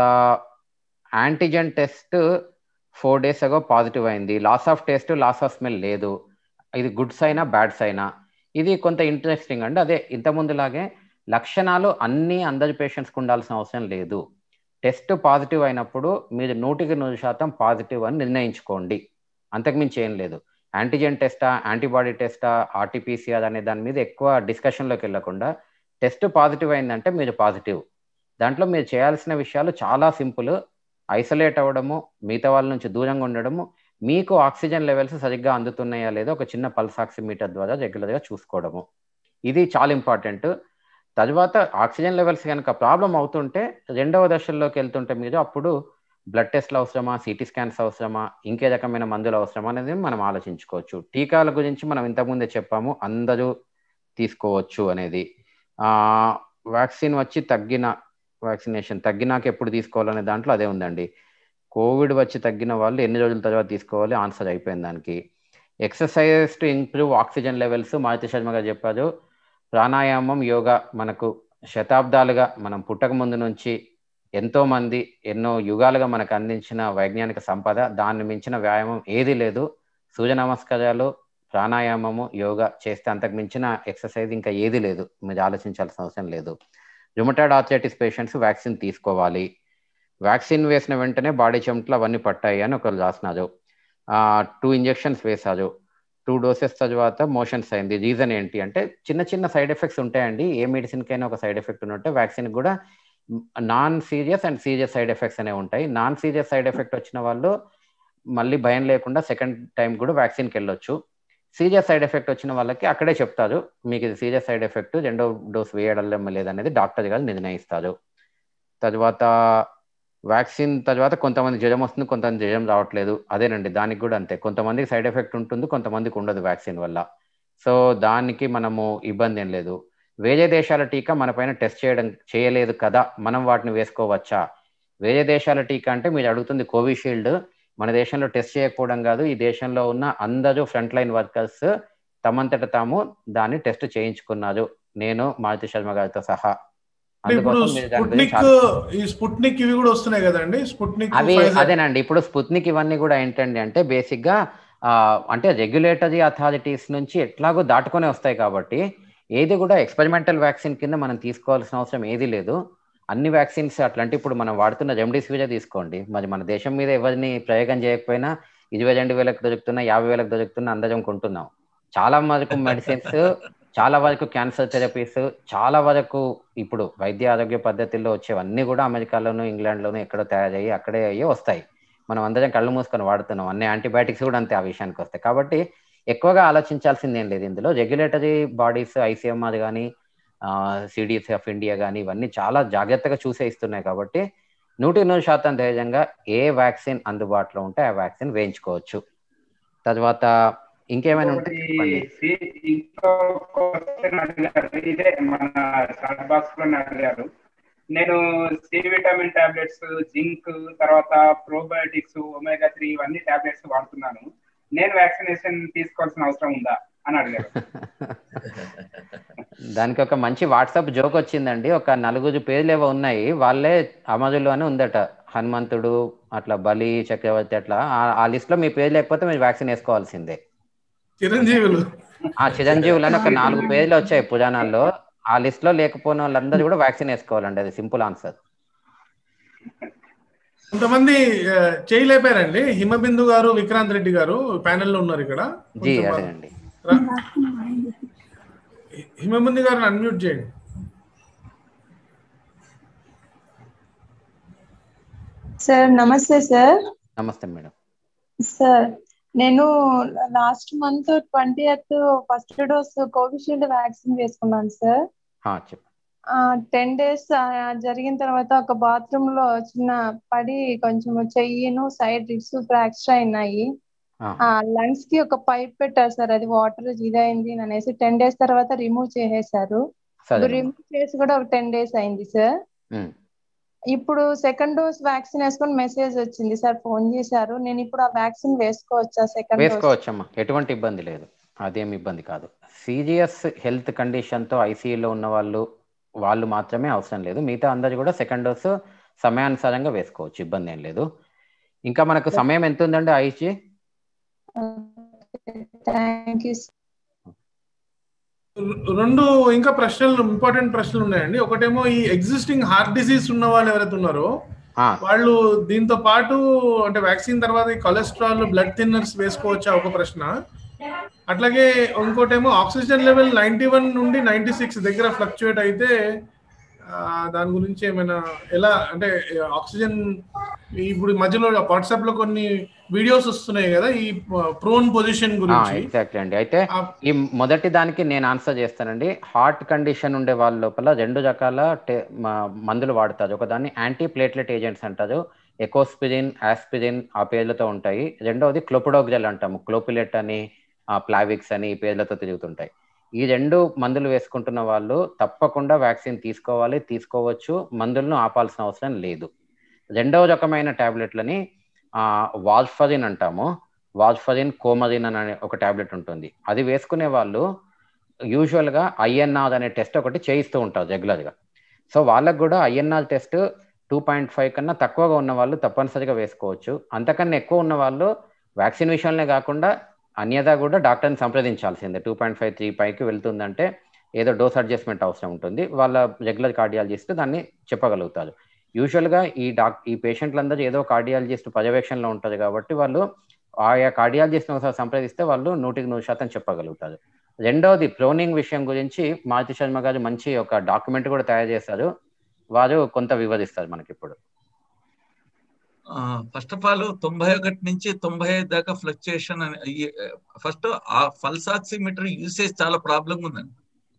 antigen test four days ago positive అయింది loss of taste loss of smell లేదు ఇది గుడ్స్ అయినా బ్యాడ్స్ అయినా ఇది కొంత ఇంట్రెస్టింగ్ అండి అదే ఇంతకుముందులాగే లక్షణాలు అన్ని అందరి పేషెంట్స్కి ఉండాల్సిన అవసరం లేదు టెస్ట్ పాజిటివ్ అయినప్పుడు మీరు నూటికి నూరు శాతం పాజిటివ్ అని నిర్ణయించుకోండి అంతకుమించి ఏం లేదు యాంటీజెన్ టెస్టా యాంటీబాడీ టెస్టా ఆర్టీపీసీఆర్ అనే దాని మీద ఎక్కువ డిస్కషన్లోకి వెళ్ళకుండా టెస్ట్ పాజిటివ్ అయిందంటే మీరు పాజిటివ్ దాంట్లో మీరు చేయాల్సిన విషయాలు చాలా సింపుల్ ఐసోలేట్ అవ్వడము మిగతా వాళ్ళ నుంచి దూరంగా ఉండడము మీకు ఆక్సిజన్ లెవెల్స్ సరిగ్గా అందుతున్నాయా లేదో ఒక చిన్న పల్స్ ఆక్సిమీటర్ ద్వారా రెగ్యులర్గా చూసుకోవడము ఇది చాలా ఇంపార్టెంట్ తర్వాత ఆక్సిజన్ లెవెల్స్ కనుక ప్రాబ్లం అవుతుంటే రెండవ దశల్లోకి వెళ్తుంటే మీరు అప్పుడు బ్లడ్ టెస్ట్లు అవసరమా సిటీ స్కాన్స్ అవసరమా ఇంకే రకమైన మందులు అవసరమా అనేది మనం ఆలోచించుకోవచ్చు టీకాల గురించి మనం ఇంతకుముందే చెప్పాము అందరూ తీసుకోవచ్చు అనేది వ్యాక్సిన్ వచ్చి తగ్గిన వ్యాక్సినేషన్ తగ్గినాక ఎప్పుడు తీసుకోవాలనే దాంట్లో అదే ఉందండి కోవిడ్ వచ్చి తగ్గిన వాళ్ళు ఎన్ని రోజుల తర్వాత తీసుకోవాలి ఆన్సర్ అయిపోయింది దానికి exercises to improve oxygen levels Maruthi Sharma గారు చెప్పారు ప్రాణాయామం యోగా మనకు శతాబ్దాలుగా మనం పుట్టక ముందు నుంచి ఎంతో మంది ఎన్నో యుగాలుగా మనకు అందించిన వైజ్ఞానిక సంపద దాన్ని మించిన వ్యాయామం ఏది లేదు సూర్య నమస్కారాలు ప్రాణాయామము యోగా చేస్తే అంతకు మించిన ఎక్సర్సైజ్ ఇంకా ఏది లేదు మీరు ఆలోచించాల్సిన అవసరం లేదు రుమటాయిడ్ ఆర్థరైటిస్ పేషెంట్స్ వ్యాక్సిన్ తీసుకోవాలి వ్యాక్సిన్ వేసిన వెంటనే బాడీ చెమటలు అవన్నీ పట్టాయి అని ఒకరు రాసినారు టూ ఇంజెక్షన్స్ వేశారు టూ డోసెస్ తర్వాత మోషన్స్ అయింది రీజన్ ఏంటి అంటే చిన్న చిన్న సైడ్ ఎఫెక్ట్స్ ఉంటాయండి ఏ మెడిసిన్కైనా ఒక సైడ్ ఎఫెక్ట్ ఉన్నట్టే వ్యాక్సిన్ కూడా non serious and serious side effects అనేవి ఉంటాయి నాన్ సీరియస్ సైడ్ ఎఫెక్ట్ వచ్చిన వాళ్ళు మళ్ళీ భయం లేకుండా సెకండ్ టైం కూడా వ్యాక్సిన్కి వెళ్ళొచ్చు సీరియస్ సైడ్ ఎఫెక్ట్ వచ్చిన వాళ్ళకి అక్కడే చెప్తారు మీకు ఇది సీరియస్ సైడ్ ఎఫెక్ట్ రెండో డోస్ వేయడం లేదనేది డాక్టర్ గారు నిర్ణయిస్తారు తర్వాత వ్యాక్సిన్ తర్వాత కొంతమంది జ్వరం వస్తుంది కొంతమంది జ్వరం రావట్లేదు అదేనండి దానికి కూడా అంతే కొంతమందికి సైడ్ ఎఫెక్ట్ ఉంటుంది కొంతమందికి ఉండదు వ్యాక్సిన్ వల్ల సో దానికి మనము ఇబ్బంది ఏం లేదు వేరే దేశాల టీకా మన పైన టెస్ట్ చేయడం చేయలేదు కదా మనం వాటిని వేసుకోవచ్చా వేరే దేశాల టీకా అంటే మీరు అడుగుతుంది కోవిషీల్డ్ మన దేశంలో టెస్ట్ చేయకపోవడం కాదు ఈ దేశంలో ఉన్న అందరూ ఫ్రంట్ లైన్ వర్కర్స్ తమంతట తాము దాన్ని టెస్ట్ చేయించుకున్నారు నేను మారుతి శర్మ గారితో సహా ఇప్పుడు స్పుట్నిక్ ఈ స్పుట్నిక్ ఇవి కూడా వస్తున్నాయి కదండి స్పుట్నిక్ అవి అదేనండి ఇప్పుడు స్పుట్నిక్ ఇవన్నీ కూడా ఏంటండి అంటే బేసిక్ గా అంటే రెగ్యులేటరీ అథారిటీస్ నుంచి ఎట్లాగో దాటుకొని వస్తాయి కాబట్టి ఏది కూడా ఎక్స్పెరిమెంటల్ వ్యాక్సిన్ కింద మనం తీసుకోవాల్సిన అవసరం ఏది లేదు అన్ని వ్యాక్సిన్స్ అట్లాంటి ఇప్పుడు మనం వాడుతున్న రెమ్డెసివిరే తీసుకోండి మరి మన దేశం మీద ఎవరిని ప్రయోగం చేయకపోయినా ఇరవై రెండు వేలకు దొరుకుతున్నా యాభై వేలకు దొరుకుతున్నా అందరం కొంటున్నాం చాలా వరకు మెడిసిన్స్ చాలా వరకు క్యాన్సర్ థెరపీస్ చాలా వరకు ఇప్పుడు వైద్య ఆరోగ్య పద్ధతుల్లో వచ్చేవన్నీ కూడా అమెరికాలోను ఇంగ్లాండ్లోను ఎక్కడో తయారయ్యి అక్కడే అయ్యి వస్తాయి మనం అందరం కళ్ళు మూసుకొని వాడుతున్నాం అన్ని యాంటీబయాటిక్స్ కూడా అంతే ఆ విషయానికి వస్తాయి కాబట్టి ఎక్కువగా ఆలోచించాల్సింది ఏం లేదు ఇందులో రెగ్యులేటరీ బాడీస్ ఐసీఎంఆర్ కానీ సిడిఎస్ ఆఫ్ ఇండియా కానీ ఇవన్నీ చాలా జాగ్రత్తగా చూసే ఇస్తున్నాయి కాబట్టి నూటి నూరు శాతం ధైర్యంగా ఏ వ్యాక్సిన్ అందుబాటులో ఉంటే ఆ వ్యాక్సిన్ వేయించుకోవచ్చు తర్వాత ఇంకేమైనా ఉంటే ఇంకో ఇదే మన చాట్ బాక్స్ లో అడిగారు నేను సి విటమిన్ టాబ్లెట్స్ జింక్ తర్వాత ప్రోబయోటిక్స్ ఒమేగా త్రీ ఇవన్నీ టాబ్లెట్స్ వాడుతున్నాను నేను వ్యాక్సినేషన్ తీసుకోవాల్సిన అవసరం ఉందా అని అడిగారు దానికి ఒక మంచి వాట్సాప్ జోక్ వచ్చిందండి ఒక నలుగురు పేర్లు ఏవో ఉన్నాయి వాళ్ళే అమరులు అని ఉందట హనుమంతుడు అట్లా బలి చక్రవర్తి అట్లా ఆ లిస్ట్ లో మీ పేరు లేకపోతే మీరు వ్యాక్సిన్ వేసుకోవాల్సిందే చిరంజీవులు ఆ చిరంజీవులు అని ఒక నాలుగు పేర్లు వచ్చాయి పురాణాల్లో ఆ లిస్ట్ లో లేకపోయిన వాళ్ళందరూ కూడా వ్యాక్సిన్ వేసుకోవాలండి అది సింపుల్ ఆన్సర్ కొంతమంది చేయలేపారండి హిమబిందు గారు విక్రాంత్ రెడ్డి గారు ప్యానెల్లో ఉన్నారు ఇక్కడ జీ అదేనండి హిమబిందు గారిని అన్మ్యూట్ చేయండి సార్ నమస్తే సార్ నమస్తే మేడం సార్ నేను last month twenty eighth first dose Covishield vaccine వేసుకున్నాను సార్ చెప్పండి టెన్ డేస్ జరిగిన తర్వాత ఒక బాత్రూమ్ లో చిన్న పడి కొంచెం చెయ్యిను సైడ్ రిప్స్ ఫ్రాక్చర్ అయినాయి లంగ్స్ కి ఒక పైప్ పెట్టారు సార్ అది వాటర్ ఇదైంది అనేసి టెన్ డేస్ తర్వాత రిమూవ్ చేసేసారు రిమూవ్ చేసి కూడా ఒక టెన్ డేస్ అయింది సార్ ఇప్పుడు సెకండ్ డోస్ వ్యాక్సిన్ వేసుకొని మెసేజ్ వచ్చింది సార్ ఫోన్ చేశారు నేను ఇప్పుడు ఆ వ్యాక్సిన్ వేసుకోవచ్చా సెకండ్ వేసుకోవచ్చమ్మా ఎటువంటి ఇబ్బంది లేదు అదేం ఇబ్బంది కాదు సీరియస్ హెల్త్ కండిషన్ తో ఐసీయూలో ఉన్న వాళ్ళు వాళ్ళు మాత్రమే అవసరం లేదు మిగతా అందరు కూడా సెకండ్ డోస్ సమయానుసారంగా వేసుకోవచ్చు ఇబ్బంది ఏం లేదు ఇంకా మనకు సమయం ఎంత ఉందండి ఐజీ థ్యాంక్ యూ రెండు ఇంకా ప్రశ్నలు ఇంపార్టెంట్ ప్రశ్నలు ఉన్నాయండి ఒకటేమో ఈ ఎగ్జిస్టింగ్ హార్ట్ డిసీజ్ ఉన్న వాళ్ళు ఎవరైతే ఉన్నారో వాళ్ళు దీంతో పాటు అంటే వ్యాక్సిన్ తర్వాత ఈ కొలెస్ట్రాల్ బ్లడ్ థిన్నర్స్ వేసుకోవచ్చా ఒక ప్రశ్న అట్లాగే ఇంకోటేమో ఆక్సిజన్ లెవెల్ నైన్టీ వన్ నుండి నైన్టీ సిక్స్ దగ్గర ఫ్లక్చువేట్ అయితే దాని గురించి ఏమైనా ఎలా అంటే ఆక్సిజన్ ఇప్పుడు మధ్యలో వాట్సాప్ లో కొన్ని వీడియోస్ వస్తున్నాయి కదా ఈ ప్రోన్ పొజిషన్ గురించి ఎగ్జాక్ట్లీ అండి అయితే ఈ మొదటి దానికి నేను ఆన్సర్ చేస్తానండి హార్ట్ కండిషన్ ఉండే వాళ్ళ లోపల రెండు రకాల మందులు వాడతారు ఒకదాన్ని యాంటీ ప్లేట్లెట్ ఏజెంట్స్ అంటారు ఎకోస్పిరిన్ ఆస్పిరిన్ ఆ పేర్లతో ఉంటాయి రెండవది క్లోపిడోగ్జల్ అంటాము క్లోపిలెట్ అని ప్లావిక్స్ అని ఈ పేర్లతో తిరుగుతుంటాయి ఈ రెండు మందులు వేసుకుంటున్న వాళ్ళు తప్పకుండా వ్యాక్సిన్ తీసుకోవాలి తీసుకోవచ్చు మందులను ఆపాల్సిన అవసరం లేదు రెండవ రకమైన ట్యాబ్లెట్లని వాల్ఫరిన్ అంటాము వాల్ఫరిన్ కోమరిన్ అనే ఒక ట్యాబ్లెట్ ఉంటుంది అది వేసుకునే వాళ్ళు యూజువల్గా ఐఎన్ఆర్ అనే టెస్ట్ ఒకటి చేయిస్తూ ఉంటారు రెగ్యులర్గా సో వాళ్ళకు కూడా INR test two point five కన్నా తక్కువగా ఉన్న వాళ్ళు తప్పనిసరిగా వేసుకోవచ్చు అంతకన్నా ఎక్కువ ఉన్న వాళ్ళు వ్యాక్సిన్ విషయంలో కాకుండా అన్యదా కూడా డాక్టర్ని సంప్రదించాల్సిందే టూ పాయింట్ ఫైవ్ త్రీ పైకి వెళ్తుందంటే ఏదో డోస్ అడ్జస్ట్మెంట్ అవసరం ఉంటుంది వాళ్ళ రెగ్యులర్ కార్డియాలజిస్ట్ దాన్ని చెప్పగలుగుతారు యూజువల్గా ఈ డాక్ ఈ పేషెంట్లందరూ ఏదో కార్డియాలజిస్ట్ పర్యవేక్షణలో ఉంటుంది కాబట్టి వాళ్ళు ఆయా కార్డియాలజిస్ట్ని ఒకసారి సంప్రదిస్తే వాళ్ళు నూటికి నూరు శాతం చెప్పగలుగుతారు రెండవది ప్రోనింగ్ విషయం గురించి మారుతి శర్మ గారు మంచి ఒక డాక్యుమెంట్ కూడా తయారు చేశారు వారు కొంత వివరిస్తారు మనకి ఇప్పుడు ఫస్ట్ ఆఫ్ ఆల్ తొంభై ఒకటి నుంచి తొంభై ఐదు దాకా ఫ్లక్చుయేషన్ ఫస్ట్ ఆ ఫల్సాక్సిమీటర్ యూసేజ్ చాలా ప్రాబ్లం ఉందండి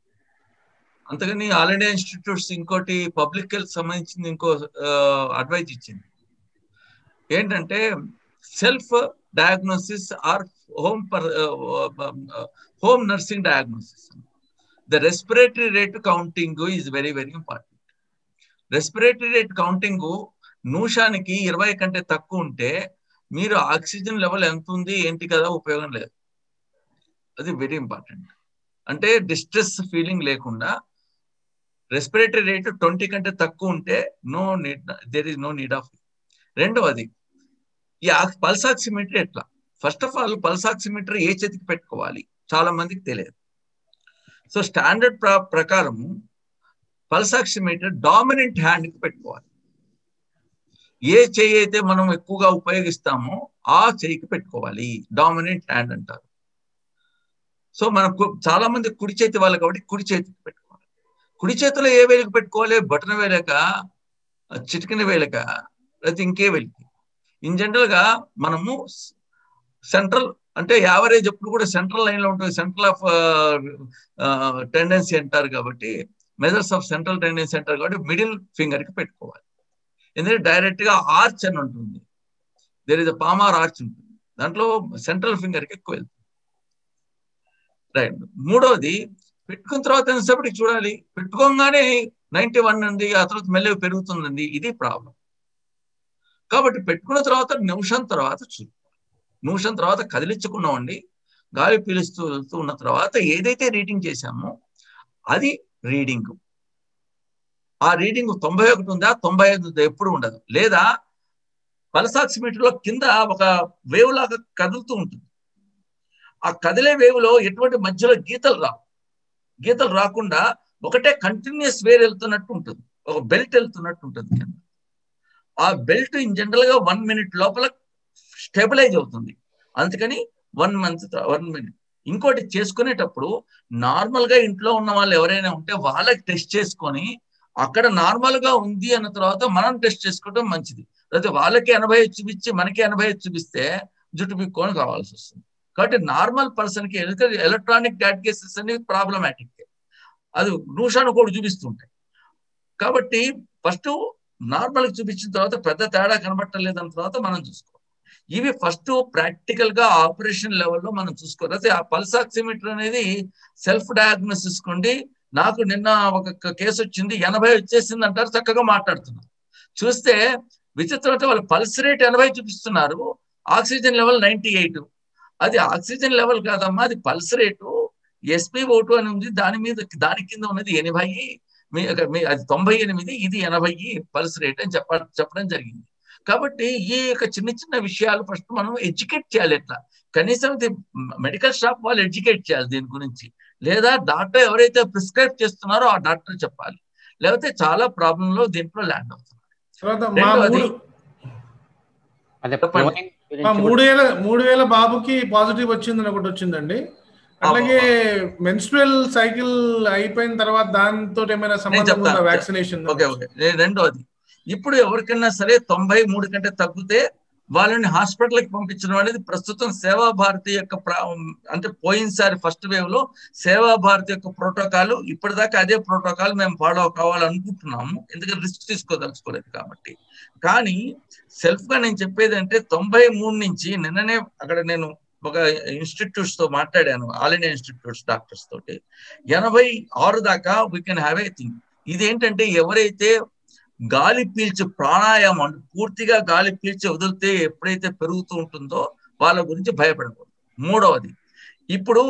అంతకని ఆల్ ఇండియా ఇన్స్టిట్యూట్స్ ఇంకోటి పబ్లిక్ హెల్త్ సంబంధించింది ఇంకో అడ్వైజ్ ఇచ్చింది ఏంటంటే self diagnosis or home home nursing diagnosis the respiratory rate counting is very very important respiratory rate counting నిమిషానికి ఇరవై కంటే తక్కువ ఉంటే మీరు ఆక్సిజన్ లెవెల్ ఎంత ఉంది ఏంటి కదా ఉపయోగం లేదు అది వెరీ ఇంపార్టెంట్ అంటే డిస్ట్రెస్ ఫీలింగ్ లేకుండా రెస్పిరేటరీ రేట్ ట్వంటీ కంటే తక్కువ ఉంటే no need there is no need of రెండవది ఈ పల్స్ ఆక్సిమీటర్ ఎట్లా first of all pulse oximeter ఏ చేతికి పెట్టుకోవాలి చాలా మందికి తెలియదు సో స్టాండర్డ్ ప్రకారం పల్స్ ఆక్సిమీటర్ డామినెంట్ హ్యాండ్కి పెట్టుకోవాలి ఏ చెయ్యి అయితే మనం ఎక్కువగా ఉపయోగిస్తామో ఆ చెయ్యికి పెట్టుకోవాలి డామినెంట్ హ్యాండ్ అంటారు సో మనకు చాలా మంది కుడి చేతి వాళ్ళు కాబట్టి కుడి చేతికి పెట్టుకోవాలి కుడి చేతిలో ఏ వేలికి పెట్టుకోవాలి బటన్ వేలక చిటికిన వేలక లేకపోతే ఇంకే వేలికి ఇన్ జనరల్ గా మనము సెంట్రల్ అంటే యావరేజ్ ఎప్పుడు కూడా సెంట్రల్ లైన్ లో ఉంటుంది సెంట్రల్ ఆఫ్ టెండెన్సీ అంటారు కాబట్టి మెజర్స్ ఆఫ్ సెంట్రల్ టెండెన్సీ అంటారు కాబట్టి మిడిల్ ఫింగర్ కి పెట్టుకోవాలి ఎందుకంటే డైరెక్ట్ గా ఆర్చ్ అని ఉంటుంది there is a palmar arch ఉంటుంది దాంట్లో సెంట్రల్ ఫింగర్ కి ఎక్కువ వెళ్తుంది రైట్ మూడవది పెట్టుకున్న తర్వాత ఎంతసేపటికి చూడాలి పెట్టుకోగానే నైన్టీ వన్ ఉంది ఆ తర్వాత మెల్లగా పెరుగుతుందండి ఇది ప్రాబ్లం కాబట్టి పెట్టుకున్న తర్వాత నిమిషం తర్వాత చూ నిమిషం తర్వాత కదిలించుకున్నామండి గాలి పీలుస్తూ వెళ్తూ ఉన్న తర్వాత ఏదైతే రీడింగ్ చేశామో అది రీడింగ్ ఆ రీడింగ్ తొంభై ఒకటి ఉందా తొంభై ఐదు ఎప్పుడు ఉండదు లేదా పల్స్ ఆక్సిమీటర్ లో కింద ఒక వేవ్ లాగా కదులుతూ ఉంటుంది ఆ కదిలే వేవ్ లో ఎటువంటి మధ్యలో గీతలు రావు గీతలు రాకుండా ఒకటే కంటిన్యూస్ వేర్ వెళ్తున్నట్టు ఉంటుంది ఒక బెల్ట్ వెళ్తున్నట్టు ఉంటుంది కింద ఆ బెల్ట్ ఇన్ జనరల్ గా వన్ మినిట్ లోపల స్టెబిలైజ్ అవుతుంది అందుకని వన్ మంత్ వన్ మినిట్ ఇంకోటి చేసుకునేటప్పుడు నార్మల్ గా ఇంట్లో ఉన్న వాళ్ళు ఎవరైనా ఉంటే వాళ్ళకి టెస్ట్ చేసుకొని అక్కడ నార్మల్ గా ఉంది అన్న తర్వాత మనం టెస్ట్ చేసుకోవడం మంచిది అయితే వాళ్ళకి ఎనభై చూపించి మనకి ఎనభై చూపిస్తే జుట్టు పిక్కొని కావాల్సి వస్తుంది కాబట్టి నార్మల్ పర్సన్ కి ఎలక్ట్రానిక్ డాట్ కేసెస్ అనేవి ప్రాబ్లమాటిక్ అది నూషాను కూడా చూపిస్తుంటాయి కాబట్టి ఫస్ట్ నార్మల్ చూపించిన తర్వాత పెద్ద తేడా కనబట్టలేదన్న తర్వాత మనం చూసుకోవాలి ఇవి ఫస్ట్ ప్రాక్టికల్ గా ఆపరేషన్ లెవెల్లో మనం చూసుకోవాలి అయితే ఆ పల్స్ ఆక్సిమీటర్ అనేది సెల్ఫ్ డయాగ్నోసిస్ కొండి నాకు నిన్న ఒక కేసు వచ్చింది ఎనభై వచ్చేసింది అంటారు చక్కగా మాట్లాడుతున్నారు చూస్తే విచిత్రం అంటే వాళ్ళు పల్స్ రేట్ ఎనభై చూపిస్తున్నారు ఆక్సిజన్ లెవెల్ నైన్టీ ఎయిట్ అది ఆక్సిజన్ లెవెల్ కాదమ్మా అది పల్స్ రేటు ఎస్పీ ఓటు అని ఉంది దాని మీద దాని కింద ఉన్నది ఎనభై మీ అది తొంభై ఎనిమిది ఇది ఎనభై పల్స్ రేట్ అని చెప్ప చెప్పడం జరిగింది కాబట్టి ఈ యొక్క చిన్న చిన్న విషయాలు ఫస్ట్ మనం ఎడ్యుకేట్ చేయాలి ఎట్లా కనీసం ఇది మెడికల్ షాప్ వాళ్ళు ఎడ్యుకేట్ చేయాలి దీని గురించి లేదా డాక్టర్ ఎవరైతే ప్రిస్క్రైబ్ చేస్తున్నారో ఆ డాక్టర్ చెప్పాలి లేకపోతే చాలా ప్రాబ్లంలో దీంట్లో ల్యాండ్ అవుతున్నారు మూడు వేల మూడు వేల బాబుకి పాజిటివ్ వచ్చిందని ఒకటి వచ్చిందండి అలాగే మెన్స్ట్రువల్ సైకిల్ అయిపోయిన తర్వాత దాంతో ఏమైనా సంబంధం ఉందా వ్యాక్సినేషన్ ఓకే ఓకే రెండోది ఇప్పుడు ఎవరికైనా సరే తొంభై మూడు కంటే తగ్గితే వాళ్ళని హాస్పిటల్కి పంపించడం అనేది ప్రస్తుతం సేవా భారతి యొక్క అంటే పోయినసారి ఫస్ట్ వేవ్ లో సేవా భారతి యొక్క ప్రోటోకాల్ ఇప్పటిదాకా అదే ప్రోటోకాల్ మేము ఫాలో కావాలనుకుంటున్నాము ఎందుకంటే రిస్క్ తీసుకోదలుచుకోలేదు కాబట్టి కానీ సెల్ఫ్ గా నేను చెప్పేది అంటే తొంభై మూడు నుంచి నిన్ననే అక్కడ నేను ఒక ఇన్స్టిట్యూట్స్ తో మాట్లాడాను ఆల్ ఇండియా ఇన్స్టిట్యూట్స్ డాక్టర్స్ తోటి ఎనభై ఆరు దాకా we can have a thing ఇదేంటంటే ఎవరైతే గాలి పీల్చి ప్రాణాయామం పూర్తిగా గాలి పీల్చి వదిలితే ఎప్పుడైతే పెరుగుతూ ఉంటుందో వాళ్ళ గురించి భయపడకూడదు మూడవది ఇప్పుడు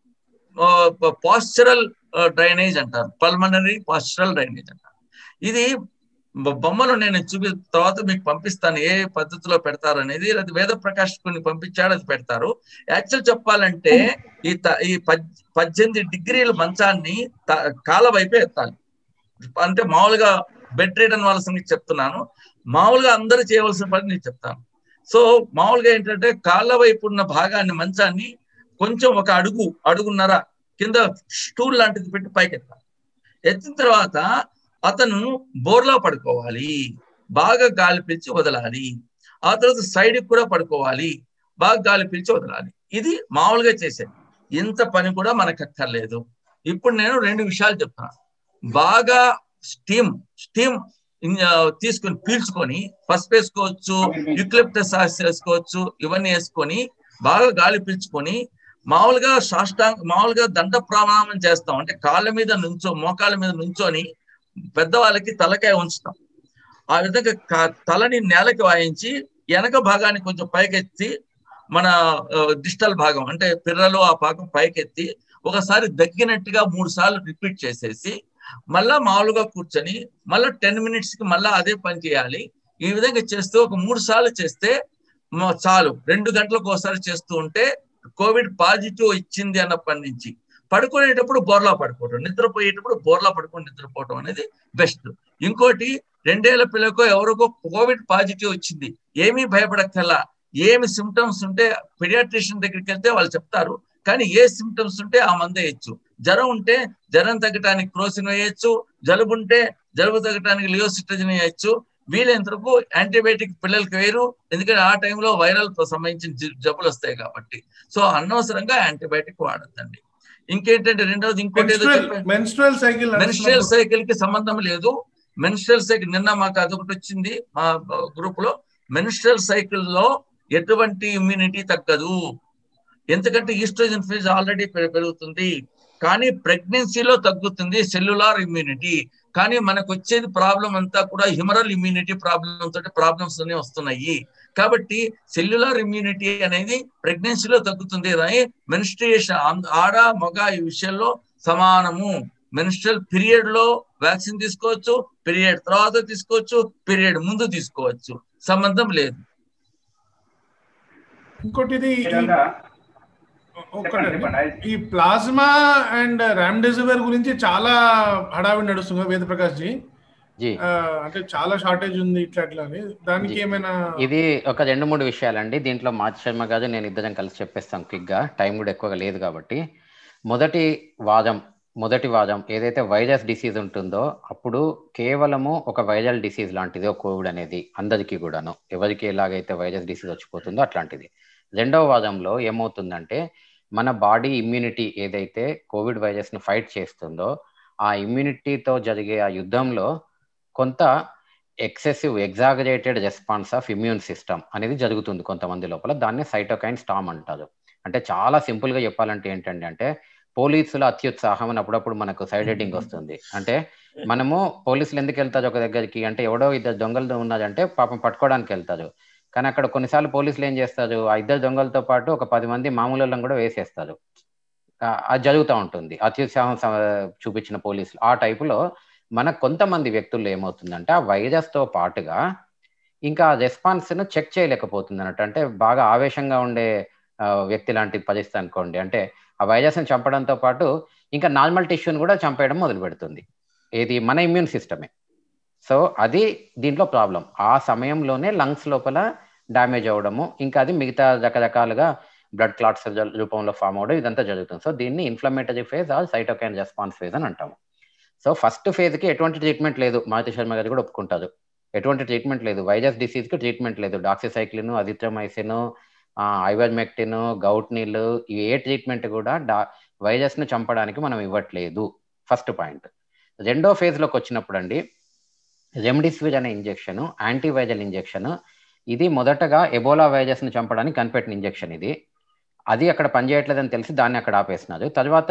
పాస్చరల్ డ్రైనేజ్ అంటారు పల్మనరీ పాస్చరల్ డ్రైనేజ్ అంటారు ఇది బొమ్మలు నేను చూపి తర్వాత మీకు పంపిస్తాను ఏ పద్ధతిలో పెడతారు అనేది అది వేద ప్రకాష్ కొన్ని పంపించాడు అది పెడతారు యాక్చువల్ చెప్పాలంటే ఈ ఈ పద్దెనిమిది డిగ్రీల మంచాన్ని కాల వైపే ఎత్తాలి అంటే మామూలుగా బెడ్ రీడన్ వాళ్ళ సంగతి చెప్తున్నాను మామూలుగా అందరూ చేయవలసిన పని నేను చెప్తాను సో మామూలుగా ఏంటంటే కాళ్ళ వైపు ఉన్న భాగాన్ని మంచాన్ని కొంచెం ఒక అడుగు అడుగున్నర కింద స్టూల్ లాంటిది పెట్టి పైకి ఎత్తాలి ఎత్తిన తర్వాత అతను బోర్లా పడుకోవాలి బాగా గాలి పీల్చి వదలాలి ఆ తర్వాత సైడ్ కూడా పడుకోవాలి బాగా గాలి పీల్చి వదలాలి ఇది మామూలుగా చేసేది ఇంత పని కూడా మనకు అక్కర్లేదు ఇప్పుడు నేను రెండు విషయాలు చెప్తాను బాగా స్టీమ్ స్టీమ్ తీసుకొని పీల్చుకొని ఫస్ట్ వేసుకోవచ్చు యుక్లిప్టస్ వేసుకోవచ్చు ఇవన్నీ వేసుకొని బాగా గాలి పీల్చుకొని మామూలుగా సాష్టాంగ మామూలుగా దండ ప్రాణామం చేస్తాం అంటే కాళ్ళ మీద నుంచో మోకాళ్ళ మీద నుంచొని పెద్దవాళ్ళకి తలకాయ ఉంచుతాం ఆ విధంగా తలని నేలకి వాయించి వెనక భాగాన్ని కొంచెం పైకెత్తి మన డిజిటల్ భాగం అంటే పిర్రలు ఆ భాగం పైకెత్తి ఒకసారి దగ్గినట్టుగా మూడు సార్లు రిపీట్ చేసేసి మళ్ళా మామూలుగా కూర్చొని మళ్ళీ టెన్ మినిట్స్ కి మళ్ళీ అదే పని చేయాలి ఈ విధంగా చేస్తూ ఒక మూడు సార్లు చేస్తే చాలు రెండు గంటలకు ఒకసారి చేస్తూ ఉంటే కోవిడ్ పాజిటివ్ ఇచ్చింది అన్నప్పటి నుంచి పడుకునేటప్పుడు బోర్లా పడుకోవడం నిద్రపోయేటప్పుడు బోర్లా పడుకొని నిద్రపోవడం అనేది బెస్ట్ ఇంకోటి రెండేళ్ల పిల్లకు ఎవరికో కోవిడ్ పాజిటివ్ వచ్చింది ఏమీ భయపడక్కల్లా ఏమి సిమ్టమ్స్ ఉంటే పిడియాట్రిషియన్ దగ్గరికి వెళ్తే వాళ్ళు చెప్తారు కానీ ఏ సిమ్టమ్స్ ఉంటే ఆ మందు వేయచ్చు జ్వరం ఉంటే జ్వరం తగ్గడానికి క్రోసిన్ వేయచ్చు జలుబు ఉంటే జలుబు తగ్గడానికి లియోసిట్రజిన్ వేయచ్చు వీలైనంతవరకు యాంటీబయాటిక్ పిల్లలకి వేరు ఎందుకంటే ఆ టైంలో వైరల్ సంబంధించిన జబ్బులు వస్తాయి కాబట్టి సో అనవసరంగా యాంటీబయాటిక్ వాడద్దండి ఇంకేంటంటే రెండవది ఇంకోటి ఏదో మెన్స్ట్రల్ సైకిల్ మెన్స్ట్రల్ సైకిల్ కి సంబంధం లేదు మెన్స్ట్రల్ సైకిల్ నిన్న మాకు అదొకటి వచ్చింది మా గ్రూప్ లో మెన్స్ట్రల్ సైకిల్ లో ఎటువంటి ఇమ్యూనిటీ తగ్గదు ఎందుకంటే ఈస్ట్రోజన్ ఫేజ్ ఆల్రెడీ పెరుగుతుంది కానీ ప్రెగ్నెన్సీలో తగ్గుతుంది సెల్యులార్ ఇమ్యూనిటీ కానీ మనకు వచ్చేది ప్రాబ్లం అంతా కూడా హిమరల్ ఇమ్యూనిటీ ప్రాబ్లం తోటి ప్రాబ్లమ్స్ అనే వస్తున్నాయి కాబట్టి సెల్యులార్ ఇమ్యూనిటీ అనేది ప్రెగ్నెన్సీలో తగ్గుతుంది కానీ మెనిస్ట్రియేషన్ ఆడ మగ ఈ విషయంలో సమానము మెనిస్ట్రల్ పీరియడ్ లో వ్యాక్సిన్ తీసుకోవచ్చు పీరియడ్ తర్వాత తీసుకోవచ్చు పీరియడ్ ముందు తీసుకోవచ్చు సంబంధం లేదు ఇంకోటి ఇది ఈ ప్లాస్మా అండ్ రామ్డెసివిర్ గురించి చాలా హడావిడి నడుస్తుంది వేద ప్రకాష్ జీ అంటే చాలా షార్టేజ్ ఉంది ఇట్లా అట్లా అని దానికి ఏమైనా ఇది ఒక రెండు మూడు విషయాలండి దీంట్లో మాచి శర్మ గారు నేను ఇద్దరం కలిసి చెప్పేస్తాం క్విక్ గా టైం కూడా ఎక్కువగా లేదు కాబట్టి మొదటి వాదం మొదటి వాదం ఏదైతే వైరస్ డిసీజ్ ఉంటుందో అప్పుడు కేవలము ఒక వైరల్ డిసీజ్ లాంటిది కోవిడ్ అనేది అందరికీ కూడాను ఎవరికి ఎలాగైతే వైరస్ డిసీజ్ వచ్చిపోతుందో అట్లాంటిది రెండవ వాదంలో ఏమవుతుందంటే మన బాడీ ఇమ్యూనిటీ ఏదైతే కోవిడ్ వైరస్ ను ఫైట్ చేస్తుందో ఆ ఇమ్యూనిటీతో జరిగే ఆ యుద్ధంలో కొంత excessive exaggerated response of immune system అనేది జరుగుతుంది కొంతమంది లోపల దాన్ని సైటోకైన్ స్టామ్ అంటారు అంటే చాలా సింపుల్ గా చెప్పాలంటే ఏంటంటే అంటే పోలీసుల అత్యుత్సాహం అని అప్పుడప్పుడు మనకు సైడ్ హెడ్డింగ్ వస్తుంది అంటే మనము పోలీసులు ఎందుకు వెళ్తారు ఒక దగ్గరికి అంటే ఎవడో ఇద్దరు దొంగలు ఉన్నదంటే పాపం పట్టుకోవడానికి వెళ్తారు కానీ అక్కడ కొన్నిసార్లు పోలీసులు ఏం చేస్తారు ఆ ఇద్దరు దొంగలతో పాటు ఒక పది మంది మామూలు కూడా వేసేస్తారు అది జరుగుతూ ఉంటుంది అత్యుత్సాహం చూపించిన పోలీసులు ఆ టైపులో మన కొంతమంది వ్యక్తుల్లో ఏమవుతుందంటే ఆ వైరస్తో పాటుగా ఇంకా రెస్పాన్స్ను చెక్ చేయలేకపోతుంది అన్నట్టు అంటే బాగా ఆవేశంగా ఉండే వ్యక్తి లాంటి పరిస్థితి అనుకోండి అంటే ఆ వైరస్ని చంపడంతో పాటు ఇంకా నార్మల్ టిష్యూని కూడా చంపేయడం మొదలు పెడుతుంది ఏది మన ఇమ్యూన్ సిస్టమే సో అది దీంట్లో ప్రాబ్లం ఆ సమయంలోనే లంగ్స్ లోపల డ్యామేజ్ అవ్వడము ఇంకా అది మిగతా రకరకాలుగా బ్లడ్ క్లాట్స్ రూపంలో ఫామ్ అవడం ఇదంతా జరుగుతుంది సో దీన్ని inflammatory phase or cytokine response phase అని అంటాము సో ఫస్ట్ ఫేజ్కి ఎటువంటి ట్రీట్మెంట్ లేదు మారుతి శర్మ గారు కూడా ఒప్పుకుంటారు ఎటువంటి ట్రీట్మెంట్ లేదు వైరస్ డిసీజ్కి ట్రీట్మెంట్ లేదు డాక్సిసైక్లిన్ అజిత్రమైసిన్ ఐవర్మెక్టిన్ గౌట్ నీళ్ళు ఏ ట్రీట్మెంట్ కూడా డా వైరస్ను చంపడానికి మనం ఇవ్వట్లేదు ఫస్ట్ పాయింట్ రెండో ఫేజ్లోకి వచ్చినప్పుడు అండి రెమ్డిసివిర్ అనే ఇంజెక్షన్ యాంటీవైరల్ ఇంజెక్షన్ ఇది మొదటగా ఎబోలా వైరస్ను చంపడానికి కనిపెట్టిన ఇంజెక్షన్ ఇది అది అక్కడ పనిచేయట్లేదని తెలిసి దాన్ని అక్కడ ఆపేసినారు తర్వాత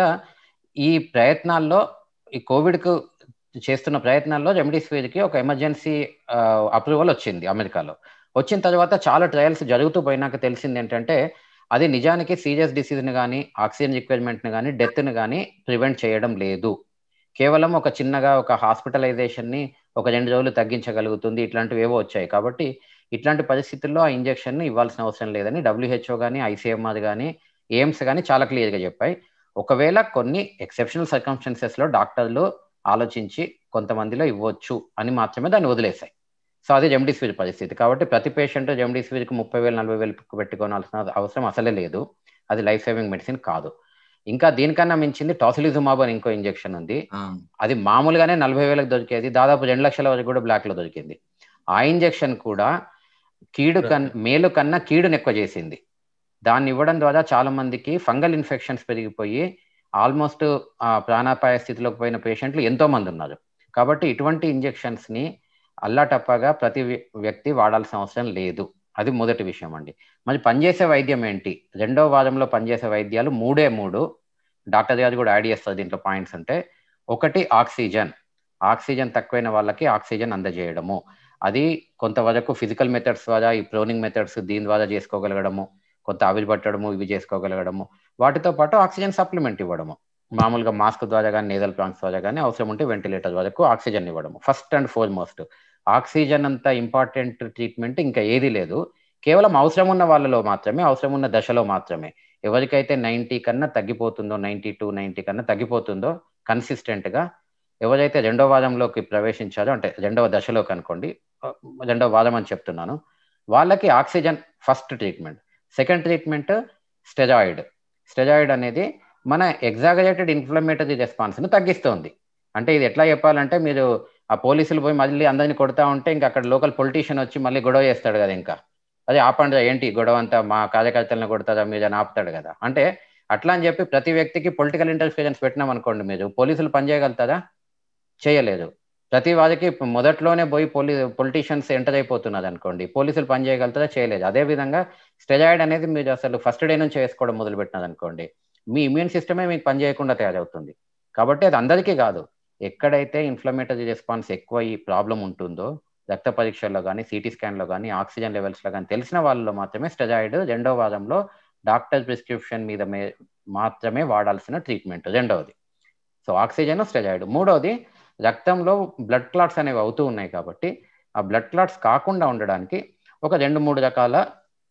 ఈ ప్రయత్నాల్లో ఈ కోవిడ్కు చేస్తున్న ప్రయత్నాల్లో రెమ్డిసివిర్కి ఒక ఎమర్జెన్సీ అప్రూవల్ వచ్చింది అమెరికాలో వచ్చిన తర్వాత చాలా ట్రయల్స్ జరుగుతూ పోయినాక తెలిసింది ఏంటంటే అది నిజానికి సీరియస్ డిసీజ్ని కానీ ఆక్సిజన్ రిక్వైర్మెంట్ని కానీ డెత్ని కానీ ప్రివెంట్ చేయడం లేదు కేవలం ఒక చిన్నగా ఒక హాస్పిటలైజేషన్ని ఒక రెండు రోజులు తగ్గించగలుగుతుంది ఇట్లాంటివి ఏవో వచ్చాయి కాబట్టి ఇట్లాంటి పరిస్థితుల్లో ఆ ఇంజెక్షన్ ఇవ్వాల్సిన అవసరం లేదని డబ్ల్యూహెచ్ఓ కానీ ఐసీఎంఆర్ కానీ ఎయిమ్స్ కానీ చాలా క్లియర్గా చెప్పాయి ఒకవేళ కొన్ని ఎక్సెప్షనల్ సర్కమ్స్టెన్సెస్లో డాక్టర్లు ఆలోచించి కొంతమందిలో ఇవ్వచ్చు అని మాత్రమే దాన్ని వదిలేశాయి సో అది రెమ్డిసివిర్ పరిస్థితి కాబట్టి ప్రతి పేషెంట్ రెమ్డిసివిర్కి ముప్పై వేలు నలభై వేలు పెట్టుకోవాల్సిన అవసరం అసలే లేదు అది లైఫ్ సేవింగ్ మెడిసిన్ కాదు ఇంకా దీనికన్నా మించింది టాసిలిజుమాబ్ అని ఇంకో ఇంజెక్షన్ ఉంది అది మామూలుగానే నలభై వేలకు దొరికేది దాదాపు రెండు లక్షల వరకు కూడా బ్లాక్ లో దొరికింది ఆ ఇంజెక్షన్ కూడా కీడు కన్ మేలు కన్నా కీడును ఎక్కువ చేసింది దాన్ని ఇవ్వడం ద్వారా చాలా మందికి ఫంగల్ ఇన్ఫెక్షన్స్ పెరిగిపోయి ఆల్మోస్ట్ ప్రాణాపాయ స్థితిలోకి పోయిన పేషెంట్లు ఎంతో మంది ఉన్నారు కాబట్టి ఇటువంటి ఇంజెక్షన్స్ ని అల్లాటప్పగా ప్రతి వ్యక్తి వాడాల్సిన అవసరం లేదు అది మొదటి విషయం అండి మరి పనిచేసే వైద్యం ఏంటి రెండో వారంలో పనిచేసే వైద్యాలు మూడే మూడు డాక్టర్ గారు కూడా యాడ్ చేస్తారు దీంట్లో పాయింట్స్ అంటే ఒకటి ఆక్సిజన్ ఆక్సిజన్ తక్కువైన వాళ్ళకి ఆక్సిజన్ అందజేయడము అది కొంతవరకు ఫిజికల్ మెథడ్స్ ద్వారా ఈ ప్రోనింగ్ మెథడ్స్ దీని ద్వారా చేసుకోగలగడము కొంత ఆవిరి పట్టడము ఇవి చేసుకోగలగడము వాటితో పాటు ఆక్సిజన్ సప్లిమెంట్ ఇవ్వడము మామూలుగా మాస్క్ ద్వారా కానీ నేజల్ ప్లాంక్స్ ద్వారా కానీ అవసరం ఉంటే వెంటిలేటర్ వరకు ఆక్సిజన్ ఇవ్వడము ఫస్ట్ అండ్ ఫోర్మోస్ట్ ఆక్సిజన్ అంత ఇంపార్టెంట్ ట్రీట్మెంట్ ఇంకా ఏది లేదు కేవలం అవసరం ఉన్న వాళ్ళలో మాత్రమే అవసరం ఉన్న దశలో మాత్రమే ఎవరికైతే నైంటీ కన్నా తగ్గిపోతుందో నైంటీ టూ నైంటీ కన్నా తగ్గిపోతుందో కన్సిస్టెంట్గా ఎవరైతే రెండో వారంలోకి ప్రవేశించారో అంటే రెండవ దశలోకి అనుకోండి రెండవ వారం అని చెప్తున్నాను వాళ్ళకి oxygen first treatment second treatment steroid steroid అనేది మన ఎగ్జాగరేటెడ్ ఇన్ఫ్లమేటరీ రెస్పాన్స్ను తగ్గిస్తుంది అంటే ఇది ఎట్లా చెప్పాలంటే మీరు ఆ పోలీసులు పోయి మళ్ళీ అందరిని కొడతా ఉంటే ఇంకా అక్కడ లోకల్ పొలిటీషియన్ వచ్చి మళ్ళీ గొడవ చేస్తాడు కదా ఇంకా అదే ఆపండి ఏంటి గొడవ అంతా మా కార్యకర్తలను కొడతారా మీరు అని ఆపుతాడు కదా అంటే అట్లా అని చెప్పి ప్రతి వ్యక్తికి పొలిటికల్ ఇంటర్ఫిరెన్స్ పెట్టినాం అనుకోండి మీరు పోలీసులు పనిచేయగలుగుతారా చేయలేదు ప్రతి వారికి మొదట్లోనే పోయి పోలీ పొలిటీషియన్స్ ఎంటర్ అయిపోతున్నది అనుకోండి పోలీసులు పని చేయగలుగుతారా చేయలేదు అదే విధంగా స్టెరాయిడ్ అనేది మీరు అసలు ఫస్ట్ డే నుంచి వేసుకోవడం మొదలు పెట్టినది అనుకోండి మీ ఇమ్యూన్ సిస్టమే మీకు పని చేయకుండా తయారవుతుంది కాబట్టి అది అందరికీ కాదు ఎక్కడైతే ఇన్ఫ్లమేటరీ రెస్పాన్స్ ఎక్కువ ఈ ప్రాబ్లం ఉంటుందో రక్త పరీక్షల్లో కానీ సిటీ స్కాన్లో కానీ ఆక్సిజన్ లెవెల్స్లో కానీ తెలిసిన వాళ్ళలో మాత్రమే స్టెరాయిడ్ రెండో వారంలో డాక్టర్ ప్రిస్క్రిప్షన్ మీద మాత్రమే వాడాల్సిన ట్రీట్మెంట్ రెండవది సో ఆక్సిజన్ స్టెరాయిడ్ మూడవది రక్తంలో బ్లడ్ క్లాట్స్ అనేవి అవుతూ ఉన్నాయి కాబట్టి ఆ బ్లడ్ క్లాట్స్ కాకుండా ఉండడానికి ఒక రెండు మూడు రకాల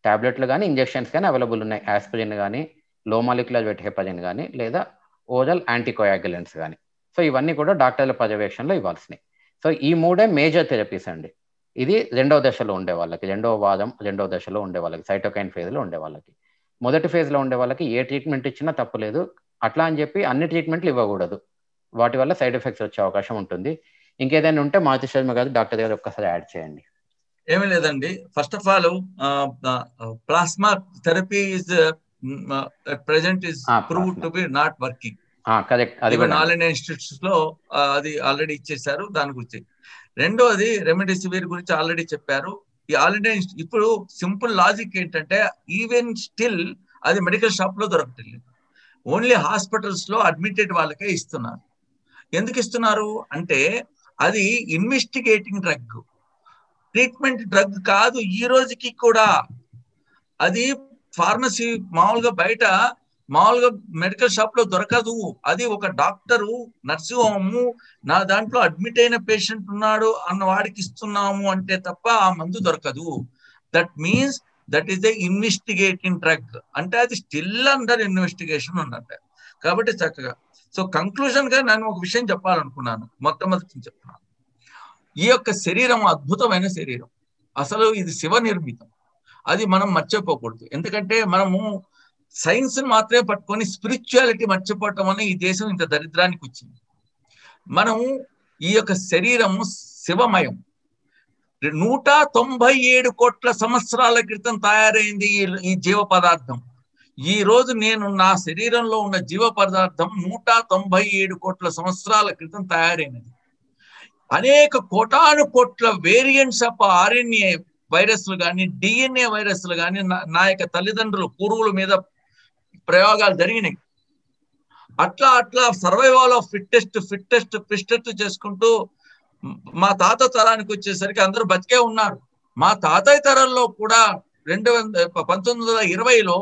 టాబ్లెట్లు కానీ ఇంజెక్షన్స్ కానీ అవైలబుల్ ఉన్నాయి ఆస్పిరిన్ కానీ లో మాలిక్యులర్ వెట్ హెపజిన్ కానీ లేదా ఓరల్ యాంటీకోయాగులెంట్స్ కానీ సో ఇవన్నీ కూడా డాక్టర్ల పర్యవేక్షణలో ఇవ్వాల్సినవి సో ఈ మూడే మేజర్ థెరపీస్ అండి ఇది రెండవ దశలో ఉండే వాళ్ళకి రెండవ వాదం రెండవ దశలో ఉండే వాళ్ళకి సైటోకైన్ ఫేజ్లో ఉండే వాళ్ళకి మొదటి ఫేజ్లో ఉండే వాళ్ళకి ఏ ట్రీట్మెంట్ ఇచ్చినా తప్పులేదు అట్లా అని చెప్పి అన్ని ట్రీట్మెంట్లు ఇవ్వకూడదు వాటి వల్ల సైడ్ ఎఫెక్ట్స్ వచ్చే అవకాశం ఉంటుంది ఇంకేదైనా ఉంటే మారుతి శర్మ గారు డాక్టర్ గారు ఒక్కసారి యాడ్ చేయండి ఏమీ లేదండి first of all plasma therapy is present is prove to be not working correct అది ఈవెన్ ఆల్ ఇండియా ఇన్స్టిట్యూట్స్ లో అది ఆల్రెడీ ఇచ్చేసారు దాని గురించి రెండోది రెమెడిసివిర్ గురించి ఆల్రెడీ చెప్పారు ఈ ఆల్ ఇండియా ఇప్పుడు సింపుల్ లాజిక్ ఏంటంటే ఈవెన్ స్టిల్ అది మెడికల్ షాప్ లో దొరకట్లేదు ఓన్లీ హాస్పిటల్స్ లో అడ్మిటెడ్ వాళ్ళకే ఇస్తున్నారు ఎందుకు ఇస్తున్నారు అంటే అది ఇన్వెస్టిగేటింగ్ డ్రగ్ ట్రీట్మెంట్ డ్రగ్ కాదు ఈ రోజుకి కూడా అది ఫార్మసీ మామూలుగా బయట మామూలుగా మెడికల్ షాప్ లో దొరకదు అది ఒక డాక్టరు నర్సింగ్ హోమ్ నా దాంట్లో అడ్మిట్ అయిన పేషెంట్ ఉన్నాడు అన్న వాడికి ఇస్తున్నాము అంటే తప్ప ఆ మందు దొరకదు that means that is the investigating drug అంటే అది స్టిల్ అండర్ ఇన్వెస్టిగేషన్ ఉన్నట్ట కాబట్టి చక్కగా సో కంక్లూజన్ గా నేను ఒక విషయం చెప్పాలనుకున్నాను మొట్టమొదటి చెప్తున్నాను ఈ యొక్క శరీరం అద్భుతమైన శరీరం అసలు ఇది శివ నిర్మితం అది మనం మర్చిపోకూడదు ఎందుకంటే మనము సైన్స్ మాత్రమే పట్టుకొని స్పిరిచువాలిటీ మర్చిపోవటం వల్ల ఈ దేశం ఇంత దరిద్రానికి వచ్చింది మనము ఈ యొక్క శరీరము శివమయం నూట తొంభై ఏడు కోట్ల సంవత్సరాల క్రితం తయారైంది ఈ జీవ పదార్థం ఈ రోజు నేను నా శరీరంలో ఉన్న జీవ పదార్థం నూట తొంభై ఏడు కోట్ల సంవత్సరాల క్రితం తయారైనది అనేక కోటాను కోట్ల వేరియంట్స్ ఆఫ్ ఆర్ఎన్ఏ వైరస్లు కానీ డిఎన్ఏ వైరస్లు కానీ నా యొక్క తల్లిదండ్రులు పూర్వుల మీద ప్రయోగాలు జరిగినాయి అట్లా అట్లా survival of fittest fittest fittest చేసుకుంటూ మా తాత తరానికి వచ్చేసరికి అందరూ బతికే ఉన్నారు మా తాతయ్య తరంలో కూడా రెండు పంతొమ్మిది వందల ఇరవైలో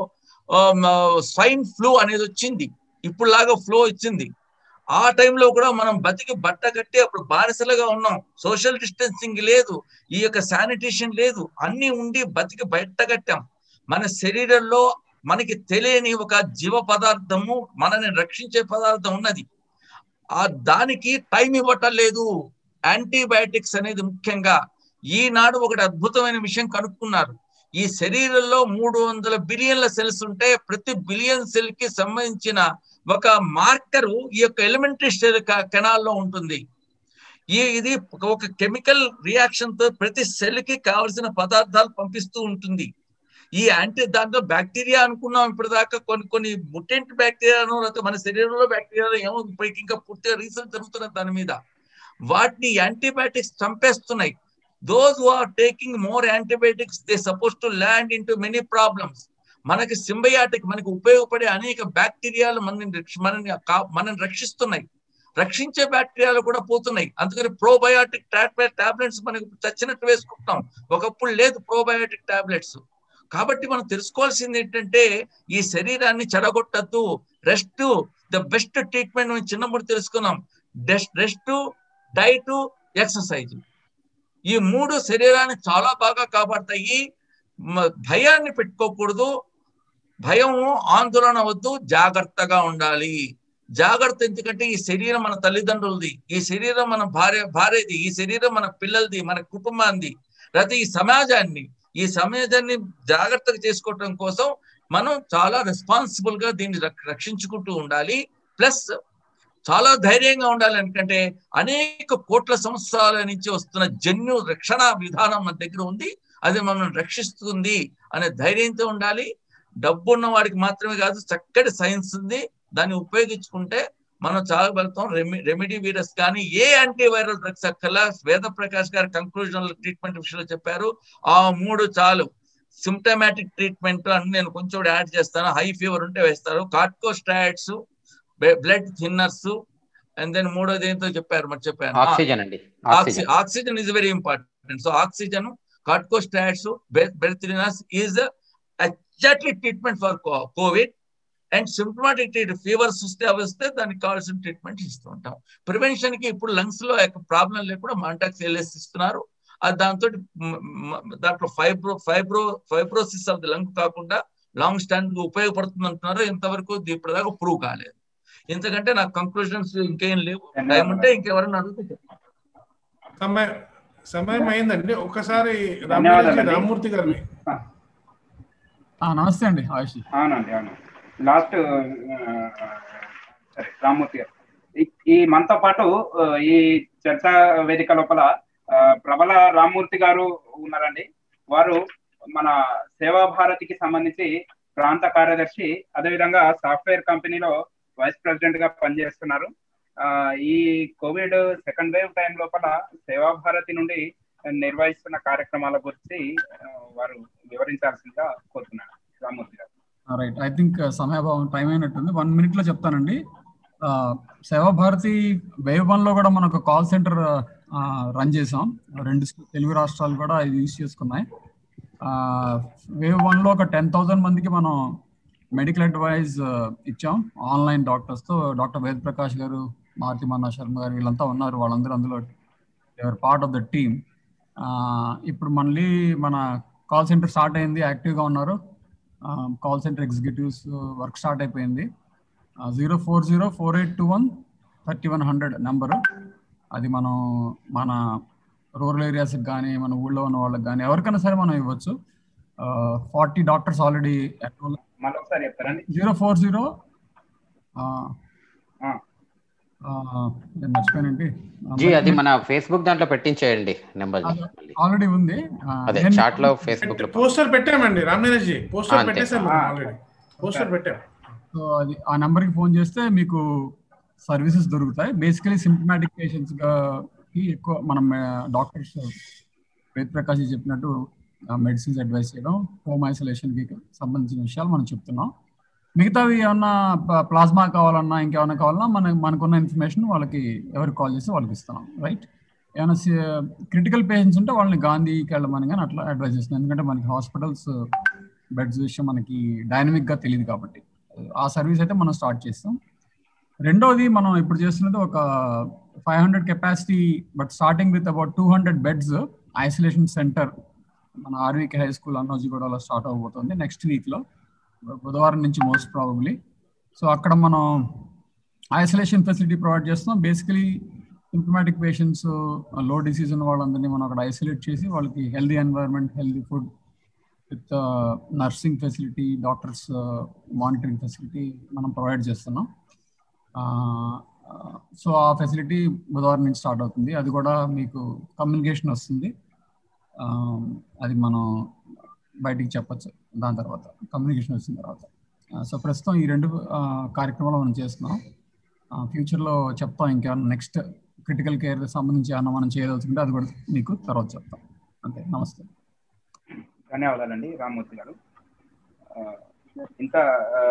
స్వైన్ ఫ్లూ అనేది వచ్చింది ఇప్పుడులాగా ఫ్లో వచ్చింది ఆ టైంలో కూడా మనం బతికి బట్ట కట్టి అప్పుడు బానిసలుగా ఉన్నాం సోషల్ డిస్టెన్సింగ్ లేదు ఈ యొక్క శానిటేషన్ లేదు అన్ని ఉండి బతికి బయట కట్టాం మన శరీరంలో మనకి తెలియని ఒక జీవ పదార్థము మనని రక్షించే పదార్థం ఉన్నది ఆ దానికి టైం ఇవ్వటం లేదు యాంటీబయాటిక్స్ అనేది ముఖ్యంగా ఈనాడు ఒకటి అద్భుతమైన విషయం కనుక్కున్నారు ఈ శరీరంలో మూడు వందల బిలియన్ల సెల్స్ ఉంటే ప్రతి బిలియన్ సెల్ కి సంబంధించిన ఒక మార్కరు ఈ యొక్క ఎలిమెంటరీ సెల్ కణాల్లో ఉంటుంది ఈ ఇది ఒక కెమికల్ రియాక్షన్ తో ప్రతి సెల్ కి కావలసిన పదార్థాలు పంపిస్తూ ఉంటుంది ఈ యాంటీ దాంట్లో బ్యాక్టీరియా అనుకున్నాం ఇప్పటిదాకా కొన్ని కొన్ని ముటెంట్ బ్యాక్టీరియాను లేకపోతే మన శరీరంలో బ్యాక్టీరియా ఏమో ఇప్పటికి ఇంకా పూర్తిగా రీసెర్చ్ జరుగుతున్నది దాని మీద వాటిని యాంటీబయాటిక్స్ చంపేస్తున్నాయి those who are taking more antibiotics they suppose to land in many problems మనకి సింబయాటిక్ మనకి ఉపయోగపడే అనేక బ్యాక్టీరియాలు మనని మనని మనని రక్షిస్తున్నాయి రక్షించే బ్యాక్టీరియాలు కూడా పోతున్నాయి అందుకని ప్రోబయాటిక్ టాబ్లెట్స్ మనకి చచ్చినట్టు వేసుకుంటాం ఒకప్పుడు లేదు ప్రోబయాటిక్ టాబ్లెట్స్ కాబట్టి మనం తెలుసుకోవాల్సింది ఏంటంటే ఈ శరీరాన్ని చెడగొట్టద్దు రెస్ట్ ద బెస్ట్ ట్రీట్మెంట్ మనం చిన్నప్పుడు తెలుసుకున్నాం రెస్ట్ డైట్ ఎక్సర్సైజ్ ఈ మూడు శరీరాన్ని చాలా బాగా కాపాడతాయి భయాన్ని పెట్టుకోకూడదు భయం ఆందోళన వద్దు జాగ్రత్తగా ఉండాలి జాగ్రత్త ఎందుకంటే ఈ శరీరం మన తల్లిదండ్రులది ఈ శరీరం మన భార్య భార్యది ఈ శరీరం మన పిల్లలది మన కుటుంబాన్ని లేకపోతే ఈ సమాజాన్ని ఈ సమాజాన్ని జాగ్రత్తగా చేసుకోవటం కోసం మనం చాలా రెస్పాన్సిబుల్ గా దీన్ని రక్షించుకుంటూ ఉండాలి ప్లస్ చాలా ధైర్యంగా ఉండాలి ఎందుకంటే అనేక కోట్ల సంవత్సరాల నుంచి వస్తున్న జన్యు రక్షణ విధానం మన దగ్గర ఉంది అది మనల్ని రక్షిస్తుంది అనే ధైర్యంతో ఉండాలి డబ్బు ఉన్న వాడికి మాత్రమే కాదు చక్కటి సైన్స్ ఉంది దాన్ని ఉపయోగించుకుంటే మనం చాలగలుగుతాం రెమి రెమెడీ వీరస్ కానీ ఏ యాంటీ వైరల్ డ్రగ్స్ అక్కర్లా వేద ప్రకాష్ గారు కంక్లూజన్ ట్రీట్మెంట్ విషయంలో చెప్పారు ఆ మూడు చాలు సిమ్టమాటిక్ ట్రీట్మెంట్ అని నేను కొంచెం యాడ్ చేస్తాను హై ఫీవర్ ఉంటే వేస్తారు corticosteroids blood thinners and then మూడోది ఏంటో చెప్పారు మరి చెప్పాను ఆక్సిజన్ అండి oxygen is very important so oxygen corticosteroids blood thinners is exactly treatment for COVID and symptomatic fevers వస్తే వస్తే దానికి కావాల్సిన ట్రీట్మెంట్ ఇస్తూ ఉంటాం ప్రివెన్షన్ కి ఇప్పుడు లంగ్స్ లో ప్రాబ్లం లేకుండా మాంటాక్స్ ఎల్ఎస్ ఇస్తున్నారు దాంతో దాంట్లో fibro fibro fibrosis of the lung కాకుండా లాంగ్ స్టాండ్ ఉపయోగపడుతుంది అంటున్నారు ఇంతవరకు ఇప్పటిదాకా ప్రూవ్ కాలేదు ఎందుకంటే నాకు కంక్లూజన్స్ ఇంకేం లేవు టైం ఉంటే ఇంకెవరైనా అడిగితే సమయం సమయం అయిందండి ఒకసారి ధన్యవాదాలండి. రామూర్తి గారిని నమస్తే అండి ఆయుష్ అవునండి అవును లాస్ట్ సరే రామ్మూర్తి గారు ఈ- ఈ మనతో పాటు ఆ, ఈ చర్చా వేదిక లోపల ఆ, ప్రబల రామ్మూర్తి గారు ఉన్నారండి వారు మన సేవా భారతికి సంబంధించి ప్రాంత కార్యదర్శి అదేవిధంగా సాఫ్ట్వేర్ కంపెనీలో వైస్ ప్రెసిడెంట్ గా పనిచేస్తున్నారు ఆ, ఈ కోవిడ్ సెకండ్ వేవ్ టైం లోపల సేవా భారతి నుండి నిర్వహిస్తున్న కార్యక్రమాల గురించి ఆ, వారు వివరించాల్సిందిగా కోరుతున్నాను రామ్మూర్తి గారు రైట్ ఐ థింక్ సమయాభావం టైం అయినట్టుంది వన్ మినిట్ లో చెప్తానండి ఆ, సేవా భారతి వేవ్ వన్ లో కూడా మనం ఒక కాల్ సెంటర్ రన్ చేసాం రెండు తెలుగు రాష్ట్రాలు కూడా ఇది యూజ్ చేసుకున్నాయి వేవ్ వన్ లో ఒక టెన్ థౌసండ్ మందికి మనం మెడికల్ అడ్వైజ్ ఇచ్చాం ఆన్లైన్ డాక్టర్స్ తో డాక్టర్ వేద్ ప్రకాష్ గారు మారుతి మన్నా శర్మ గారు వీళ్ళంతా ఉన్నారు వాళ్ళందరూ అందులో ever part of the team ఇప్పుడు మళ్ళీ మన కాల్ సెంటర్ స్టార్ట్ అయింది యాక్టివ్గా ఉన్నారు call centre executives work start అయిపోయింది zero four zero four eight two one thirty one hundred number అది మనం మన రూరల్ ఏరియాస్కి కానీ మన ఊళ్ళో ఉన్న వాళ్ళకి కానీ ఎవరికైనా సరే మనం ఇవ్వచ్చు ఫార్టీ డాక్టర్స్ ఆల్రెడీ మళ్ళీ ఒకసారి చెప్తారండి జీరో ఫోర్ జీరో ఆ, నేను మర్చిపోయానండి జీ అది మన ఫేస్బుక్ దాంట్లో పెట్టించేయండి నెంబర్ ఆల్రెడీ ఉంది ఆ, అదే నేను- చాట్ లో ఫేస్బుక్ లో పోస్టర్ పెట్టామండి రామనరేష్ జీ పోస్టర్ అంతే. పెట్టేసాం ఆ. ఆల్రెడీ పోస్టర్ పెట్టాం సో అది ఆ నెంబర్ కి ఫోన్ చేస్తే మీకు సర్వీసెస్ దొరుకుతాయి బేసికలీ సిమ్టమాటిక్ పేషెంట్స్ కి ఎక్కువ మనం డాక్టర్స్ వేద్ ప్రకాష్ జీ చెప్పినట్టు మెడిసిన్స్ అడ్వైస్ చేయడం హోమ్ ఐసోలేషన్ కి సంబంధించిన విషయాలు మనం చెప్తున్నాం మిగతావి ఏమన్నా ప్లాస్మా కావాలన్నా ఇంకేమన్నా కావాలన్నా మన మనకున్న ఇన్ఫర్మేషన్ వాళ్ళకి ఎవరికి కాల్ చేస్తే వాళ్ళకి ఇస్తున్నాం రైట్ ఏమైనా క్రిటికల్ పేషెంట్స్ ఉంటే వాళ్ళని గాంధీకి వెళ్ళమని కానీ అట్లా అడ్వైస్ చేస్తున్నాం ఎందుకంటే మనకి హాస్పిటల్స్ బెడ్స్ విషయం మనకి డైనమిక్ గా తెలియదు కాబట్టి ఆ సర్వీస్ అయితే మనం స్టార్ట్ చేస్తాం రెండోది మనం ఇప్పుడు చేస్తున్నది ఒక five hundred capacity but starting with about two hundred beds isolation centre మన ఆర్వీకే హై స్కూల్ అన్నోజిగూడలో స్టార్ట్ అవబోతుంది నెక్స్ట్ వీక్ లో బుధవారం నుంచి మోస్ట్ ప్రాబబ్లీ సో అక్కడ మనం ఐసోలేషన్ ఫెసిలిటీ ప్రొవైడ్ చేస్తున్నాం బేసికలీ సింప్టమాటిక్ పేషెంట్స్ లో డిసీజ్ ఉన్న వాళ్ళందరినీ మనం అక్కడ ఐసోలేట్ చేసి వాళ్ళకి healthy environment healthy food with nursing facility doctors monitoring facility మనం ప్రొవైడ్ చేస్తున్నాం సో ఆ ఫెసిలిటీ బుధవారం నుంచి స్టార్ట్ అవుతుంది అది కూడా మీకు కమ్యూనికేషన్ వస్తుంది ఆ, అది మనం బయటికి చెప్పచ్చు దాని తర్వాత కమ్యూనికేషన్ వచ్చిన తర్వాత సో ప్రస్తుతం ఈ రెండు ఆ, కార్యక్రమాలు మనం చేస్తున్నాం ఫ్యూచర్లో చెప్తాం ఇంకేమన్నా నెక్స్ట్ క్రిటికల్ కేర్ సంబంధించి ఏమన్నా మనం చేయదలుచుకుంటే అది కూడా మీకు తర్వాత చెప్తాం అంతే నమస్తే ధన్యవాదాలండి రామ్మూర్తి గారు ఆ, ఇంత ఆ,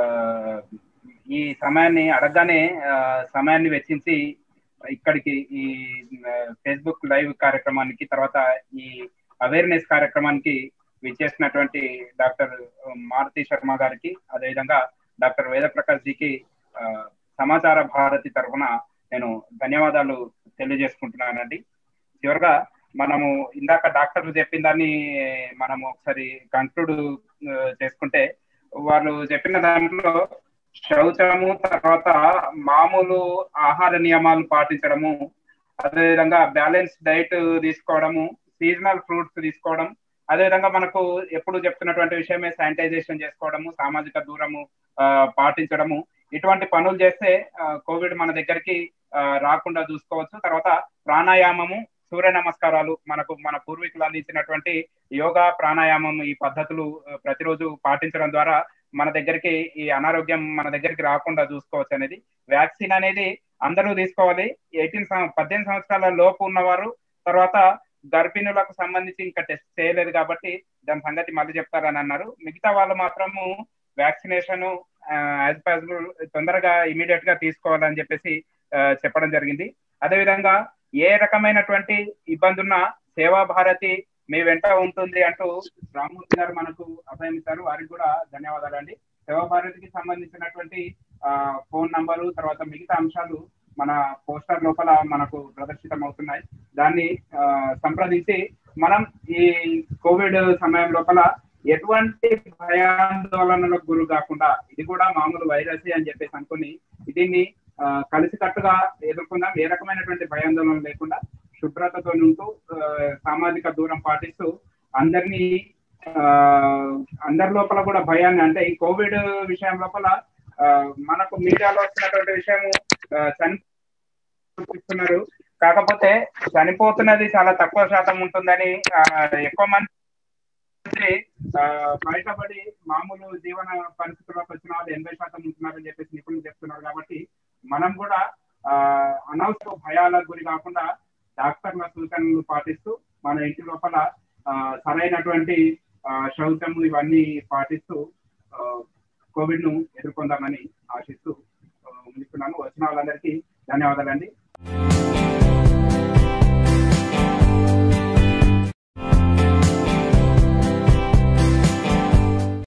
ఈ సమయాన్ని అడగగానే ఆ, సమయాన్ని వెచ్చించి ఇక్కడికి ఈ ఫేస్బుక్ లైవ్ కార్యక్రమానికి తర్వాత ఈ అవేర్నెస్ కార్యక్రమానికి విచ్చేసినటువంటి డాక్టర్ మారుతి శర్మ గారికి అదేవిధంగా డాక్టర్ వేదప్రకాష్ జీకి ఆ, సమాచార భారతి తరఫున నేను ధన్యవాదాలు తెలియజేసుకుంటున్నానండి చివరిగా మనము ఇందాక డాక్టర్లు చెప్పిన దాన్ని మనము ఒకసారి కంక్లూడ్ చేసుకుంటే వాళ్ళు చెప్పిన దాంట్లో శౌచము తర్వాత మామూలు ఆహార నియమాలు పాటించడము అదేవిధంగా బ్యాలెన్స్ డైట్ తీసుకోవడము సీజనల్ ఫ్రూట్స్ తీసుకోవడం అదేవిధంగా మనకు ఎప్పుడు చెప్తున్నటువంటి విషయమే శానిటైజేషన్ చేసుకోవడము సామాజిక దూరము ఆ, పాటించడము ఇటువంటి పనులు చేస్తే ఆ, కోవిడ్ మన దగ్గరికి ఆ, రాకుండా చూసుకోవచ్చు తర్వాత ప్రాణాయామము సూర్య నమస్కారాలు మనకు మన పూర్వీకులు అందించినటువంటి యోగా ప్రాణాయామం ఈ పద్ధతులు ఆ, ప్రతిరోజు పాటించడం ద్వారా మన దగ్గరికి ఈ అనారోగ్యం మన దగ్గరికి రాకుండా చూసుకోవచ్చు అనేది వ్యాక్సిన్ అనేది అందరూ తీసుకోవాలి ఎయిటీన్ పద్దెనిమిది సంవత్సరాల లోపు ఉన్నవారు తర్వాత గర్భిణులకు సంబంధించి ఇంకా టెస్ట్ చేయలేదు కాబట్టి దాని సంగతి మళ్ళీ చెప్తారని అన్నారు మిగతా వాళ్ళు మాత్రము వ్యాక్సినేషన్ యాజ్ పాసిబుల్ తొందరగా ఇమీడియట్ గా తీసుకోవాలని చెప్పేసి ఆ, చెప్పడం జరిగింది అదేవిధంగా ఏ రకమైనటువంటి ఇబ్బంది ఉన్నా సేవా భారతి మీ వెంట ఉంటుంది అంటూ రామ్మూర్తి గారు మనకు అభయం ఇచ్చారు వారికి కూడా ధన్యవాదాలు అండి సేవా భారతికి సంబంధించినటువంటి ఆ, ఫోన్ నంబరు తర్వాత మిగతా అంశాలు మన పోస్టర్ లోపల మనకు ప్రదర్శితం అవుతున్నాయి దాన్ని ఆ, సంప్రదించి మనం ఈ కోవిడ్ సమయం లోపల ఎటువంటి భయాందోళనలకు గురి కాకుండా ఇది కూడా మామూలు వైరస్ అని చెప్పేసి అనుకుని దీన్ని కలిసికట్టుగా ఎదుర్కొందాం ఏ రకమైనటువంటి భయాందోళన లేకుండా శుభ్రతతో ఉంటూ సామాజిక దూరం పాటిస్తూ అందరినీ అందరి లోపల కూడా భయాన్ని అంటే ఈ కోవిడ్ విషయం లోపల మనకు మీడియాలో వస్తున్నటువంటి విషయం చనిపోతున్నారు కాకపోతే చనిపోతున్నది చాలా తక్కువ శాతం ఉంటుందని ఎక్కువ మంది బయటపడి మామూలు జీవన పరిస్థితుల్లోకి వచ్చిన వాళ్ళు ఎనభై శాతం ఉంటున్నారని చెప్పేసి నిపుణులు చెప్తున్నారు కాబట్టి మనం కూడా అనవసర భయాలకు గురి కాకుండా డాక్టర్ల సూచనలు పాటిస్తూ మన ఇంటి లోపల సరైనటువంటి శౌచము ఇవన్నీ పాటిస్తూ కోవిడ్ ను ఎదుర్కొందామని ఆశిస్తూ ముందుకున్నాను వచ్చిన వాళ్ళందరికీ ధన్యవాదాలండి